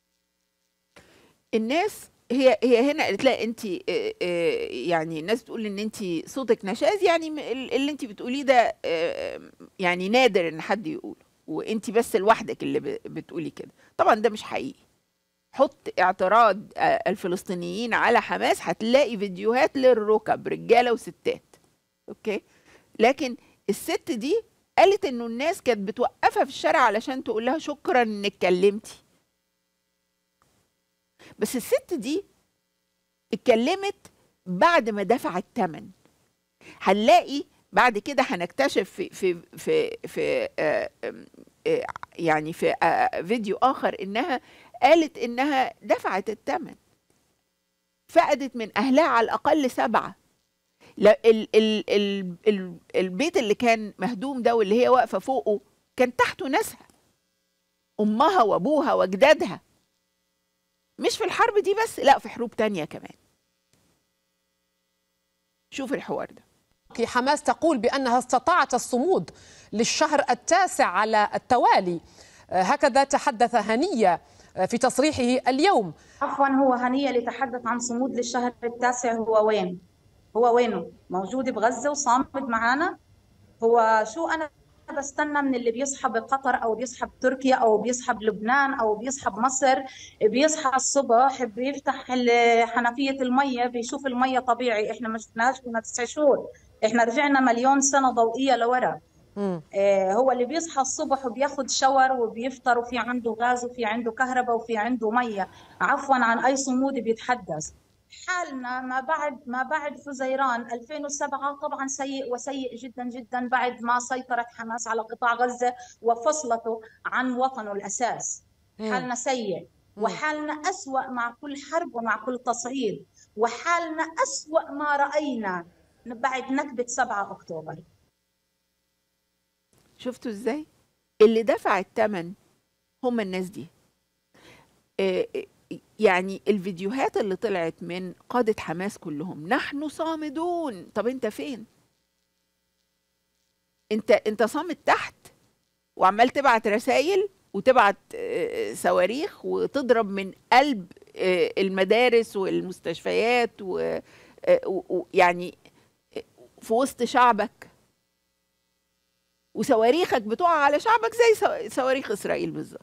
الناس هي هي هنا قالت لها انت يعني الناس بتقول ان انت صوتك نشاز يعني م- ال- اللي انت بتقوليه ده آه، يعني نادر ان حد يقوله وانت بس لوحدك اللي ب- بتقولي كده طبعا ده مش حقيقي حط اعتراض آه، الفلسطينيين على حماس هتلاقي فيديوهات للركب رجاله وستات اوكي لكن الست دي قالت انه الناس كانت بتوقفها في الشارع علشان تقول لها شكرا انك اتكلمتي بس الست دي اتكلمت بعد ما دفعت ثمن هنلاقي بعد كده هنكتشف في في في في آه، آم، آه، يعني في آه، فيديو اخر انها قالت انها دفعت الثمن فقدت من اهلها على الاقل سبعه لا ال ال ال ال البيت اللي كان مهدوم ده واللي هي واقفه فوقه كان تحته ناسها امها وابوها واجدادها مش في الحرب دي بس لا في حروب تانية كمان شوف الحوار ده حماس تقول بأنها استطاعت الصمود للشهر التاسع على التوالي آه، هكذا تحدث هنية آه، في تصريحه اليوم عفوا هو هنية اللي تحدث عن صمود للشهر التاسع هو وين؟ هو وينه؟ موجود بغزة وصامد معانا؟ هو شو أنا بستنى من اللي بيصحى بقطر أو بيصحى بتركيا أو بيصحى بلبنان أو بيصحى بمصر بيصحى الصبح بيفتح ال- حنفية المية بيشوف المية طبيعي إحنا ما شفناهاش كنا تسع شهور إحنا رجعنا مليون سنة ضوئية لورا آه، هو اللي بيصحى الصبح وبياخد شاور وبيفطر وفي عنده غاز وفي عنده كهرباء وفي عنده ميه عفوا عن اي صمود بيتحدث حالنا ما بعد ما بعد فزيران 2007 طبعا سيء وسيء جدا جدا بعد ما سيطرت حماس على قطاع غزه وفصلته عن وطنه الاساس مم. حالنا سيء مم. وحالنا أسوأ مع كل حرب ومع كل تصعيد وحالنا أسوأ ما رأينا بعد نكبة 7 أكتوبر شفتوا ازاي اللي دفع الثمن هم الناس دي آه، آه، يعني الفيديوهات اللي طلعت من قادة حماس كلهم نحن صامدون طب انت فين انت انت صامد تحت وعمال تبعت رسائل وتبعت آه، صواريخ وتضرب من قلب آه، المدارس والمستشفيات ويعني في وسط شعبك وصواريخك بتقع على شعبك زي سو- صواريخ اسرائيل بالظبط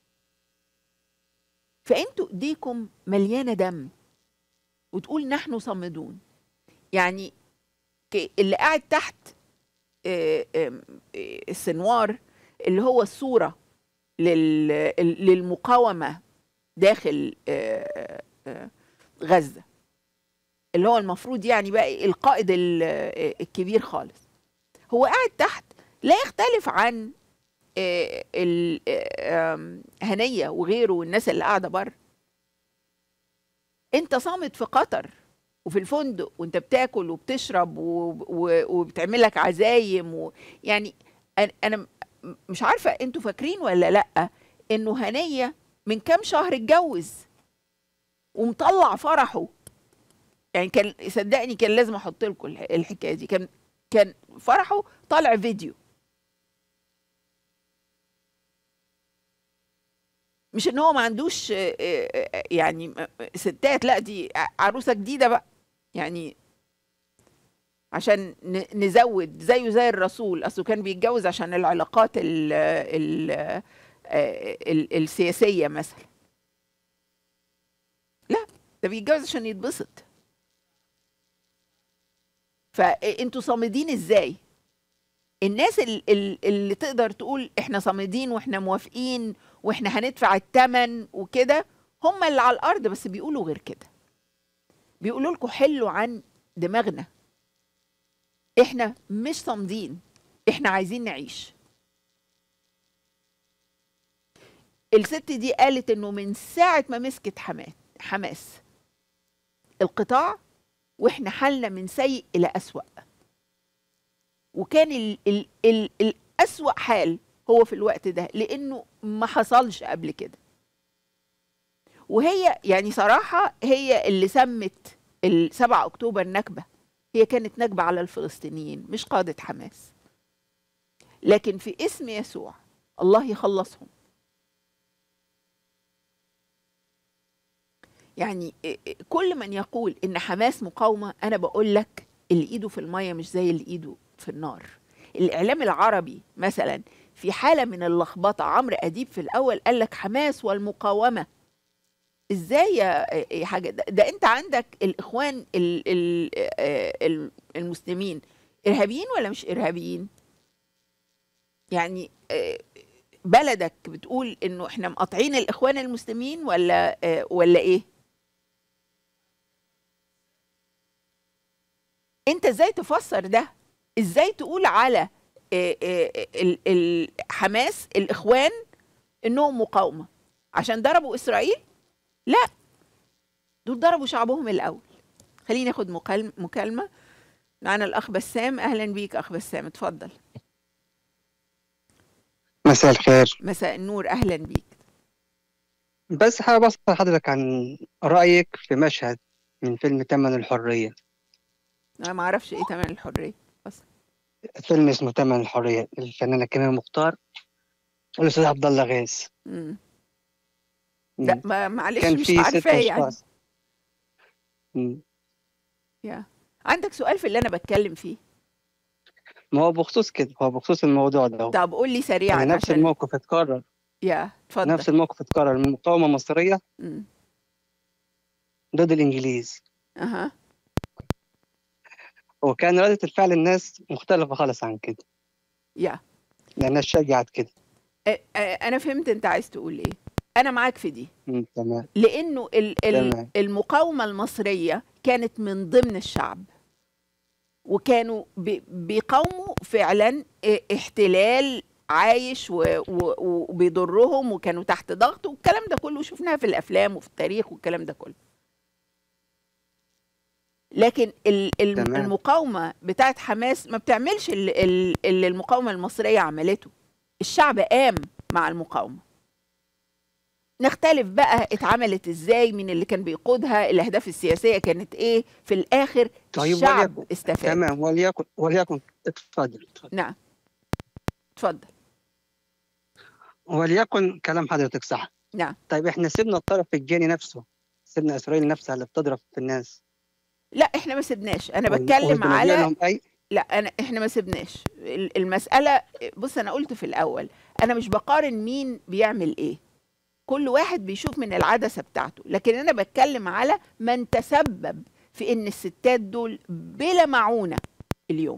فانتوا ايديكم مليانه دم وتقول نحن صامدون يعني ك- اللي قاعد تحت آه، آم، آه، السنوار اللي هو الصوره لل- للمقاومه داخل آه، آه، غزه اللي هو المفروض يعني بقى القائد ال- آه، الكبير خالص هو قاعد تحت لا يختلف عن آه، ال- آه، آم، هنيه وغيره والناس اللي قاعده بره انت صامت في قطر وفي الفندق وانت بتاكل وبتشرب و- و- وبتعمل لك عزايم و... يعني أنا- انا م- مش عارفه انتوا فاكرين ولا لا انه هنيه من كام شهر اتجوز ومطلع فرحه يعني كان صدقني كان لازم احط لكم الح- الحكايه دي كان كان فرحه طالع فيديو مش ان هو ما عندوش آه، آه، آه، يعني آه، ستات لا دي ع- عروسه جديده بقى يعني عشان ن- نزود زيه زي الرسول اصله كان بيتجوز عشان العلاقات ال ال ال السياسيه مثلا لا ده بيتجوز عشان يتبسط فانتوا صامدين ازاي الناس ال- ال- اللي تقدر تقول احنا صامدين واحنا موافقين واحنا هندفع الثمن وكده هم اللي على الارض بس بيقولوا غير كده بيقولوا لكم حلوا عن دماغنا احنا مش صامدين احنا عايزين نعيش الست دي قالت انه من ساعه ما مسكت حماس حماس القطاع واحنا حالنا من سيء الى اسوأ وكان ال ال ال الأسوأ حال هو في الوقت ده لأنه ما حصلش قبل كده وهي يعني صراحة هي اللي سمت ال 7 أكتوبر نكبة هي كانت نكبة على الفلسطينيين مش قادة حماس لكن في اسم يسوع الله يخلصهم يعني كل من يقول ان حماس مقاومه انا بقول لك اللي ايده في الميه مش زي اللي ايده في النار الاعلام العربي مثلا في حاله من اللخبطه عمرو اديب في الاول قال لك حماس والمقاومه ازاي يا يا حاجه ده, ده انت عندك الاخوان ال ال ال المسلمين ارهابيين ولا مش ارهابيين يعني آه، بلدك بتقول انه احنا مقاطعين الاخوان المسلمين ولا آه، ولا ايه انت ازاي تفسر ده ازاي تقول على آه، آه، ال- ال- حماس الاخوان انهم مقاومه عشان ضربوا اسرائيل لا دول ضربوا شعبهم الاول خلينا ناخد مكالمه مكالمه معانا الاخ بسام اهلا بيك اخ بسام اتفضل مساء الخير مساء النور اهلا بيك بس حابب أسأل حضرتك عن رأيك في مشهد من فيلم تمن الحرية انا ما اعرفش ايه تمام الحريه بس فيلم اسمه تمن الحرية الفنانة كمال مختار والأستاذ عبد الله غيث مم. لا ما معلش كان مش في ست عارفاه يعني أشخاص مم. يا عندك سؤال في اللي انا بتكلم فيه ما هو بخصوص كده هو بخصوص الموضوع ده طب قول لي سريعا يعني نفس عشان الموقف اتكرر يا اتفضل نفس الموقف اتكرر المقاومة المصرية مم. ضد الإنجليز اها وكان ردة الفعل الناس مختلفة خالص عن كده يا لأن الناس شجعت كده أ- أ- انا فهمت انت عايز تقول ايه انا معاك في دي مم، تمام لانه ال- ال- تمام. المقاومه المصريه كانت من ضمن الشعب وكانوا بي- بيقاوموا فعلا ا- احتلال عايش و- و- وبيضرهم وكانوا تحت ضغط والكلام ده كله شفناه في الافلام وفي التاريخ والكلام ده كله لكن ال- ال- تمام. المقاومه بتاعت حماس ما بتعملش ال- ال- اللي المقاومه المصريه عملته الشعب قام مع المقاومه نختلف بقى اتعملت ازاي مين اللي كان بيقودها الاهداف السياسيه كانت ايه في الاخر طيب الشعب وليكن استفاد تمام وليكن وليكن اتفضل اتفضل. نعم اتفضل وليكن كلام حضرتك صح نعم طيب احنا سيبنا الطرف الجاني نفسه سيبنا اسرائيل نفسها اللي بتضرب في الناس لا احنا ما سبناش انا وال- بتكلم ومش بنلجأ على لهم اي لا انا احنا ما سبناش ال- المساله بص انا قلت في الاول انا مش بقارن مين بيعمل ايه كل واحد بيشوف من العدسه بتاعته لكن انا بتكلم على من تسبب في ان الستات دول بلا معونه اليوم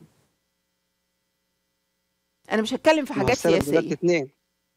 انا مش هتكلم في ما هو حاجات السبب دلوقتي سياسيه اتنين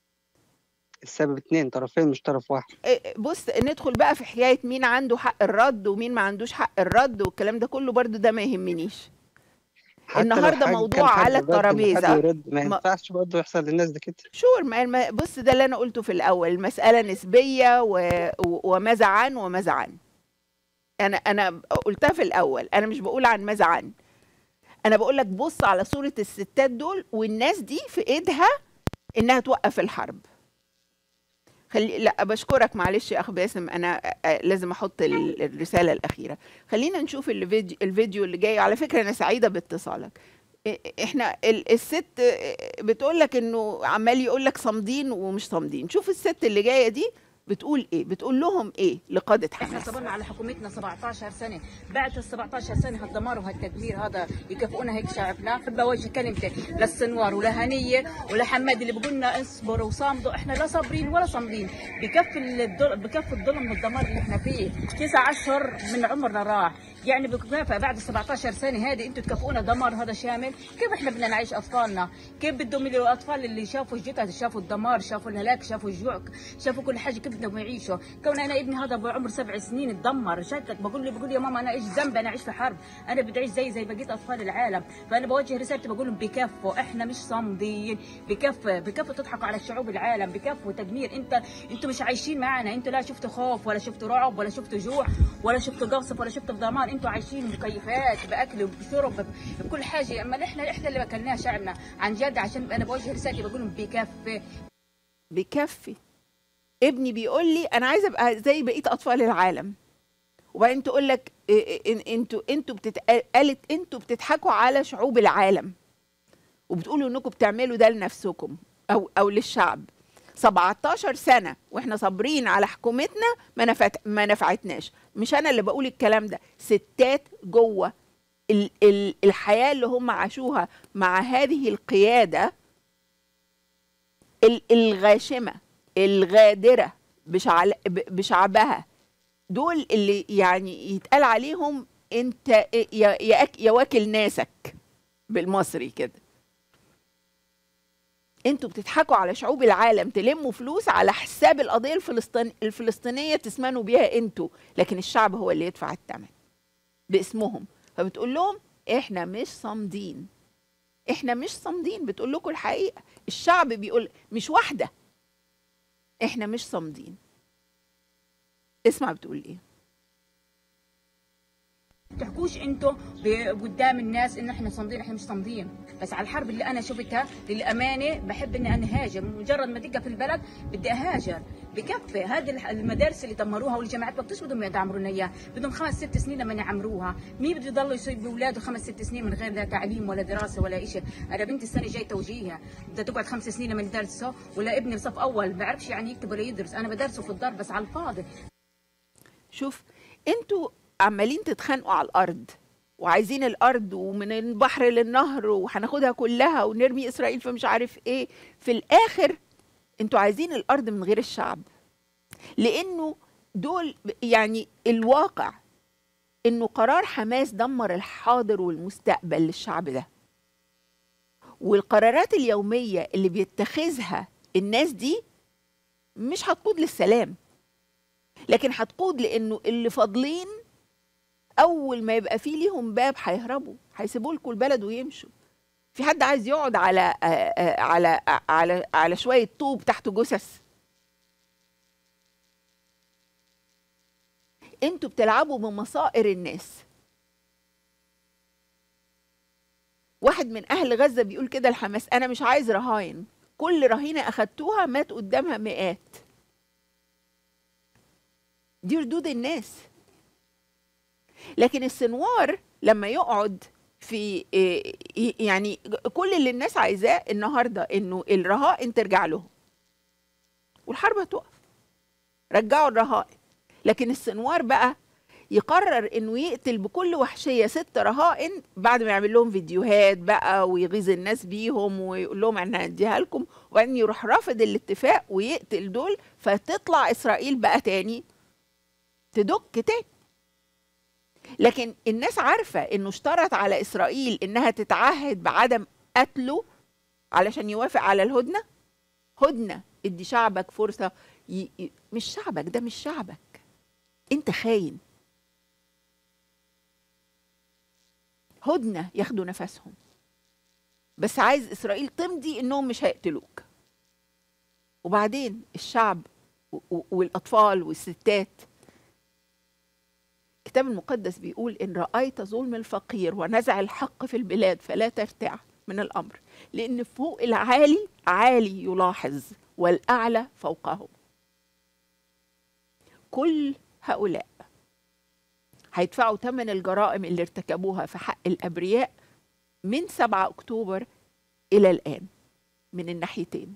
السبب اتنين طرفين مش طرف واحد إيه، بص ندخل بقى في حكايه مين عنده حق الرد ومين ما عندوش حق الرد والكلام ده كله برضو ده ما يهمنيش حتى لو النهارده حاجة موضوع كان حد على يرد وحد الترابيزه يرد ما ما- ينفعش برضه يحصل للناس ده كده شور ما الم... بص ده اللي انا قلته في الاول المساله نسبيه و... و... وماذا عن وماذا عن انا انا قلتها في الاول انا مش بقول عن ماذا عن انا بقول لك بص على صوره الستات دول والناس دي في ايدها انها توقف الحرب خلي لا بشكرك معلش يا اخ باسم انا آه، لازم احط ال- الرساله الاخيره خلينا نشوف الفيديو الفيديو اللي جاي على فكره انا سعيده باتصالك إ- احنا ال- الست بتقول لك انه عمال يقول لك صامدين ومش صامدين شوف الست اللي جايه دي بتقول ايه بتقول لهم ايه لقاده احنا حماس صبرنا على حكومتنا 17 سنه بعد ال 17 سنه هالدمار وهالتدمير هذا يكافئونا هيك شعبنا بحب اوجه كلمتي للسنوار ولهنيه ولحماد اللي بيقولنا اصبروا وصامدوا احنا لا صابرين ولا صامدين بكفي الظلم بكفي الظلم والدمار اللي احنا فيه تسع اشهر من عمرنا راح يعني بكافئ بعد 17 سنه هذه انتم تكافئونا دمار هذا شامل كيف احنا بدنا نعيش اطفالنا كيف بدهم اللي- الاطفال اللي شافوا الجثث شافوا الدمار شافوا الهلاك شافوا الجوع شافوا كل حاجه كيف بدهم يعيشوا كون انا ابني هذا بعمر سبع سنين اتدمر شكلك بقول لي بقول يا ماما انا ايش ذنبي انا اعيش في حرب انا بدي اعيش زي زي بقيه اطفال العالم فانا بوجه رسالتي بقول لهم بكفوا احنا مش صامدين بكفوا بكفوا تضحكوا على شعوب العالم بكفوا تدمير انت انتوا مش عايشين معنا انتوا لا شفتوا خوف ولا شفتوا رعب ولا شفتوا جوع ولا شفتوا قصف ولا شفتوا دمار انتوا عايشين مكيفات باكل وبشرب بكل حاجه اما احنا احنا اللي اكلناها شعبنا عن جد عشان انا بوجه رسالتي بقول لهم بكفي بكفي ابني بيقول لي انا عايزه ابقى زي بقيه اطفال العالم وبعدين تقول لك إيه إيه إن- انتوا انتوا بتت... قالت انتوا بتضحكوا على شعوب العالم وبتقولوا انكم بتعملوا ده لنفسكم او او للشعب 17 سنه واحنا صابرين على حكومتنا ما نفعت ما نفعتناش مش انا اللي بقول الكلام ده ستات جوه ال... ال... الحياه اللي هم عاشوها مع هذه القياده ال- الغاشمه الغادره بشعل... ب- بشعبها دول اللي يعني يتقال عليهم انت يا يا, أك- يا واكل ناسك بالمصري كده انتوا بتضحكوا على شعوب العالم تلموا فلوس على حساب القضيه الفلسطين الفلسطينيه تسمنوا بيها انتوا لكن الشعب هو اللي يدفع الثمن باسمهم فبتقول لهم احنا مش صامدين احنا مش صامدين بتقول لكم الحقيقه الشعب بيقول مش واحده احنا مش صامدين اسمع بتقول ايه تحكوش انتوا ب- قدام الناس ان احنا صامدين احنا مش صامدين بس على الحرب اللي انا شفتها للامانه بحب اني انا هاجر مجرد ما تلقى في البلد بدي اهاجر بكفي هذه الح- المدارس اللي دمروها والجامعات وقتش بدهم يدعمرونا اياها بدهم خمس ست سنين لما يعمروها مين بده يضل يسوي باولاده خمس ست سنين من غير لا تعليم ولا دراسه ولا شيء انا بنتي السنه الجايه توجيهها بدها تقعد خمس سنين لما يدرسوا ولا ابني بصف اول ما بيعرفش يعني يكتب ولا يدرس انا بدرسه في الدار بس على الفاضي شوف انتوا عمالين تتخانقوا على الارض وعايزين الارض ومن البحر للنهر وهناخدها كلها ونرمي اسرائيل في مش عارف ايه في الاخر انتوا عايزين الارض من غير الشعب لانه دول يعني الواقع انه قرار حماس دمر الحاضر والمستقبل للشعب ده والقرارات اليوميه اللي بيتخذها الناس دي مش هتقود للسلام لكن هتقود لانه اللي فاضلين اول ما يبقى فيه ليهم باب هيهربوا هيسيبوا لكم البلد ويمشوا في حد عايز يقعد على آه، آه، على آه، على على شويه طوب تحت جثث انتوا بتلعبوا بمصائر الناس واحد من اهل غزه بيقول كده لحماس انا مش عايز رهاين كل رهينه اخدتوها مات قدامها مئات دي ردود الناس لكن السنوار لما يقعد في إيه، يعني كل اللي الناس عايزاه النهارده انه الرهائن ترجع لهم والحرب هتقف رجعوا الرهائن لكن السنوار بقى يقرر انه يقتل بكل وحشيه ست رهائن بعد ما يعمل لهم فيديوهات بقى ويغيظ الناس بيهم ويقول لهم انا هديها لكم وبعدين يروح رافض الاتفاق ويقتل دول فتطلع اسرائيل بقى تاني تدك تاني لكن الناس عارفه انه اشترط على اسرائيل انها تتعهد بعدم قتله علشان يوافق على الهدنه هدنه ادي شعبك فرصه ي... ي... مش شعبك ده مش شعبك انت خاين هدنه ياخدوا نفسهم بس عايز اسرائيل تمضي انهم مش هيقتلوك وبعدين الشعب و- و- والاطفال والستات الكتاب المقدس بيقول ان رايت ظلم الفقير ونزع الحق في البلاد فلا ترتع من الامر لان فوق العالي عالي يلاحظ والاعلى فوقه كل هؤلاء هيدفعوا ثمن الجرائم اللي ارتكبوها في حق الابرياء من 7 اكتوبر الى الان من الناحيتين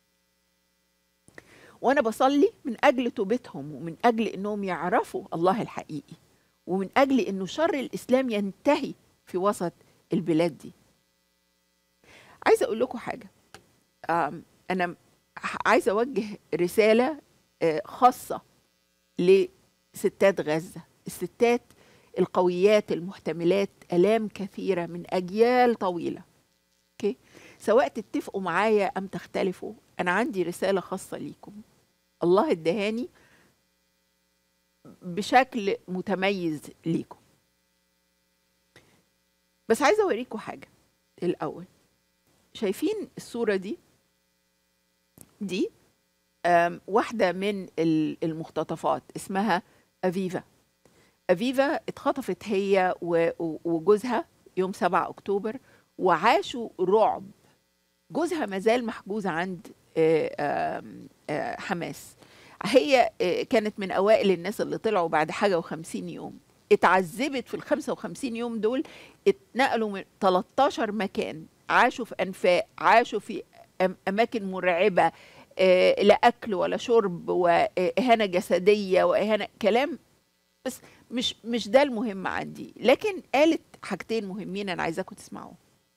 وانا بصلي من اجل توبتهم ومن اجل انهم يعرفوا الله الحقيقي ومن اجل انه شر الاسلام ينتهي في وسط البلاد دي عايزه اقول لكم حاجه آم، انا ح- عايزه اوجه رساله آه، خاصه لستات غزه الستات القويات المحتملات الام كثيره من اجيال طويله اوكي سواء تتفقوا معايا ام تختلفوا انا عندي رساله خاصه ليكم الله ادهاني بشكل متميز ليكم بس عايزه اوريكم حاجه الاول شايفين الصوره دي دي آم، واحده من ال- المختطفات اسمها افيفا افيفا اتخطفت هي و- و- وجوزها يوم 7 اكتوبر وعاشوا رعب جوزها مازال محجوز عند آه، آم، آه، حماس هي آه، كانت من اوائل الناس اللي طلعوا بعد حاجه و50 يوم اتعذبت في ال 55 يوم دول اتنقلوا من 13 مكان عاشوا في انفاق عاشوا في أم- اماكن مرعبه آه، لا اكل ولا شرب واهانه جسديه واهانه كلام بس مش مش ده المهم عندي لكن قالت حاجتين مهمين انا عايزاكم تسمعوهم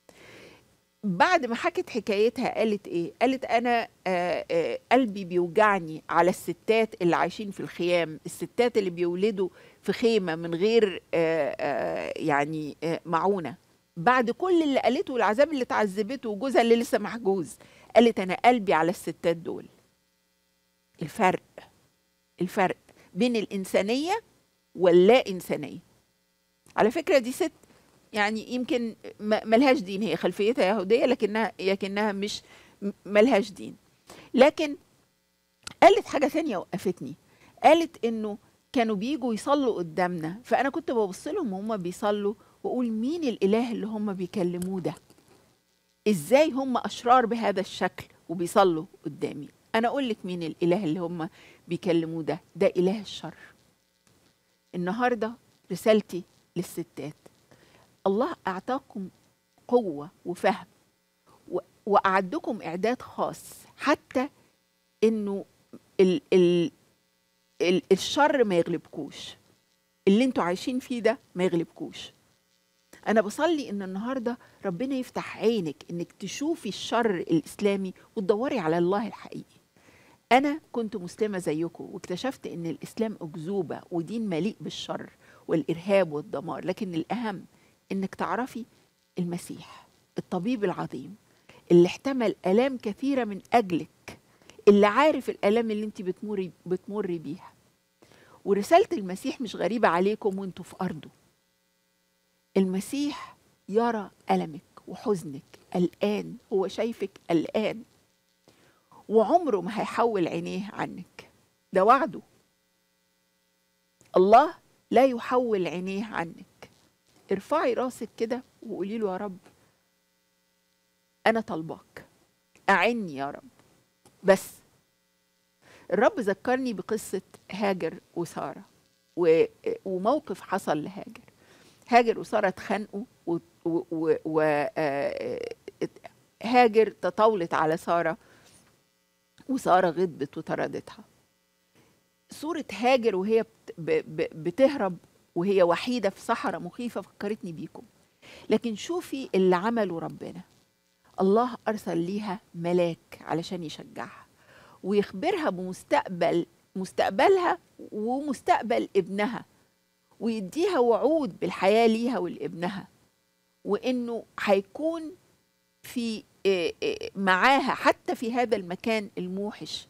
بعد ما حكت حكايتها قالت ايه قالت انا آه آه قلبي بيوجعني على الستات اللي عايشين في الخيام الستات اللي بيولدوا في خيمة من غير آه آه يعني آه معونة بعد كل اللي قالته والعذاب اللي اتعذبته وجوزها اللي لسه محجوز قالت انا قلبي على الستات دول الفرق الفرق بين الإنسانية واللا إنسانية على فكرة دي ست يعني يمكن ما- ملهاش دين هي خلفيتها يهودية لكنها لكنها مش م- ملهاش دين لكن قالت حاجة ثانية وقفتني قالت إنه كانوا بيجوا يصلوا قدامنا فأنا كنت ببص لهم وهم بيصلوا وأقول مين الإله اللي هم بيكلموه ده إزاي هم أشرار بهذا الشكل وبيصلوا قدامي أنا أقول لك مين الإله اللي هم بيكلموه ده ده إله الشر النهاردة رسالتي للستات الله أعطاكم قوة وفهم و- وأعدكم إعداد خاص حتى إنه ال ال ال الشر ما يغلبكوش اللي انتوا عايشين فيه ده ما يغلبكوش أنا بصلي إن النهاردة ربنا يفتح عينك إنك تشوفي الشر الإسلامي وتدوري على الله الحقيقي أنا كنت مسلمة زيكم واكتشفت إن الإسلام أكذوبة ودين مليء بالشر والإرهاب والدمار لكن الأهم إنك تعرفي المسيح الطبيب العظيم اللي احتمل آلام كثيرة من أجلك اللي عارف الآلام اللي انت بتمري بتمري بيها ورسالة المسيح مش غريبة عليكم وانتوا في أرضه المسيح يرى ألمك وحزنك الآن هو شايفك الآن وعمره ما هيحول عينيه عنك ده وعده الله لا يحول عينيه عنك ارفعي راسك كده وقولي له يا رب انا طالباك اعني يا رب بس الرب ذكرني بقصه هاجر وساره و- وموقف حصل لهاجر هاجر وساره اتخانقوا و, و, و, و آه، ات- هاجر تطاولت على ساره وساره غضبت وطردتها صورة هاجر وهي بت- ب- ب- بتهرب وهي وحيدة في صحراء مخيفة فكرتني بيكم لكن شوفي اللي عمله ربنا الله أرسل ليها ملاك علشان يشجعها ويخبرها بمستقبل مستقبلها ومستقبل ابنها ويديها وعود بالحياة ليها ولابنها وإنه هيكون في إيه إيه معاها حتى في هذا المكان الموحش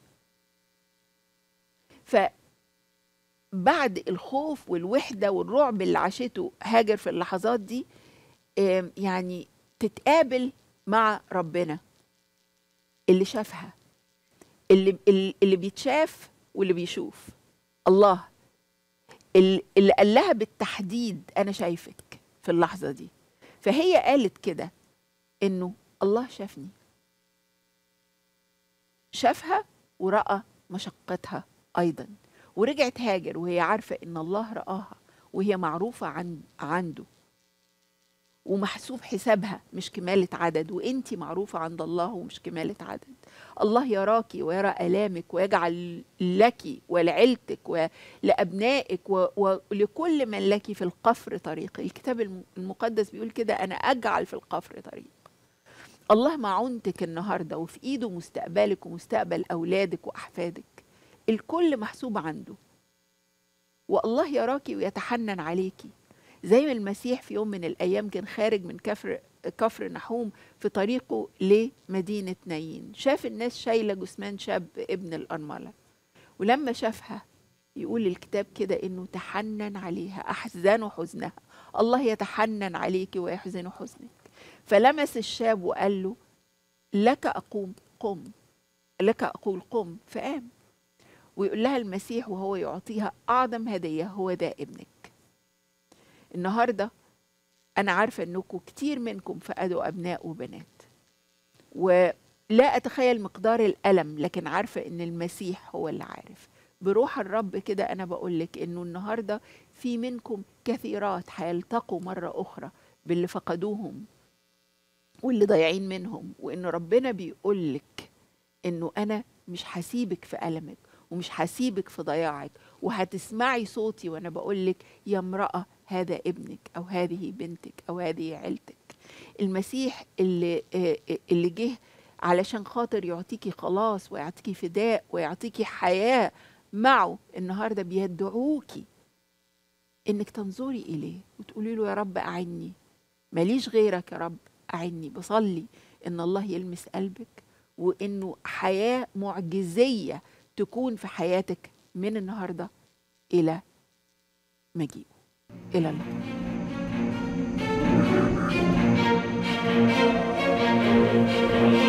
فبعد الخوف والوحدة والرعب اللي عاشته هاجر في اللحظات دي آم، يعني تتقابل مع ربنا اللي شافها اللي اللي اللي بيتشاف واللي بيشوف الله اللي اللي قال لها بالتحديد انا شايفك في اللحظه دي فهي قالت كده انه الله شافني شافها وراى مشقتها ايضا ورجعت هاجر وهي عارفه ان الله راها وهي معروفه عن عنده ومحسوب حسابها مش كمالة عدد وانت معروفة عند الله ومش كمالة عدد الله يراك ويرى آلامك ويجعل لك ولعيلتك ولأبنائك و- ولكل من لك في القفر طريق الكتاب الم- المقدس بيقول كده أنا أجعل في القفر طريق الله معونتك النهاردة وفي إيده مستقبلك ومستقبل أولادك وأحفادك الكل محسوب عنده والله يراك ويتحنن عليكي زي ما المسيح في يوم من الأيام كان خارج من كفر كفر نحوم في طريقه لمدينة نايين شاف الناس شايلة جثمان شاب ابن الأرملة ولما شافها يقول الكتاب كده إنه تحنن عليها أحزنوا حزنها الله يتحنن عليك ويحزن حزنك فلمس الشاب وقال له لك أقوم قم لك أقول قم فقام ويقول لها المسيح وهو يعطيها أعظم هدية هو ده ابنك النهارده انا عارفه انكم كتير منكم فقدوا ابناء وبنات ولا اتخيل مقدار الالم لكن عارفه ان المسيح هو اللي عارف بروح الرب كده انا بقول لك انه النهارده في منكم كثيرات هيلتقوا مره اخرى باللي فقدوهم واللي ضايعين منهم وان ربنا بيقول لك انه انا مش هسيبك في المك ومش هسيبك في ضياعك وهتسمعي صوتي وانا بقول لك يا امراه هذا ابنك او هذه بنتك او هذه عيلتك المسيح اللي آه، آه، اللي جه علشان خاطر يعطيكي خلاص ويعطيكي فداء ويعطيكي حياه معه النهارده بيدعوكي انك تنظري اليه وتقولي له يا رب اعني ماليش غيرك يا رب اعني بصلي ان الله يلمس قلبك وانه حياه معجزيه تكون في حياتك من النهارده الى مجيئه الى اللقاء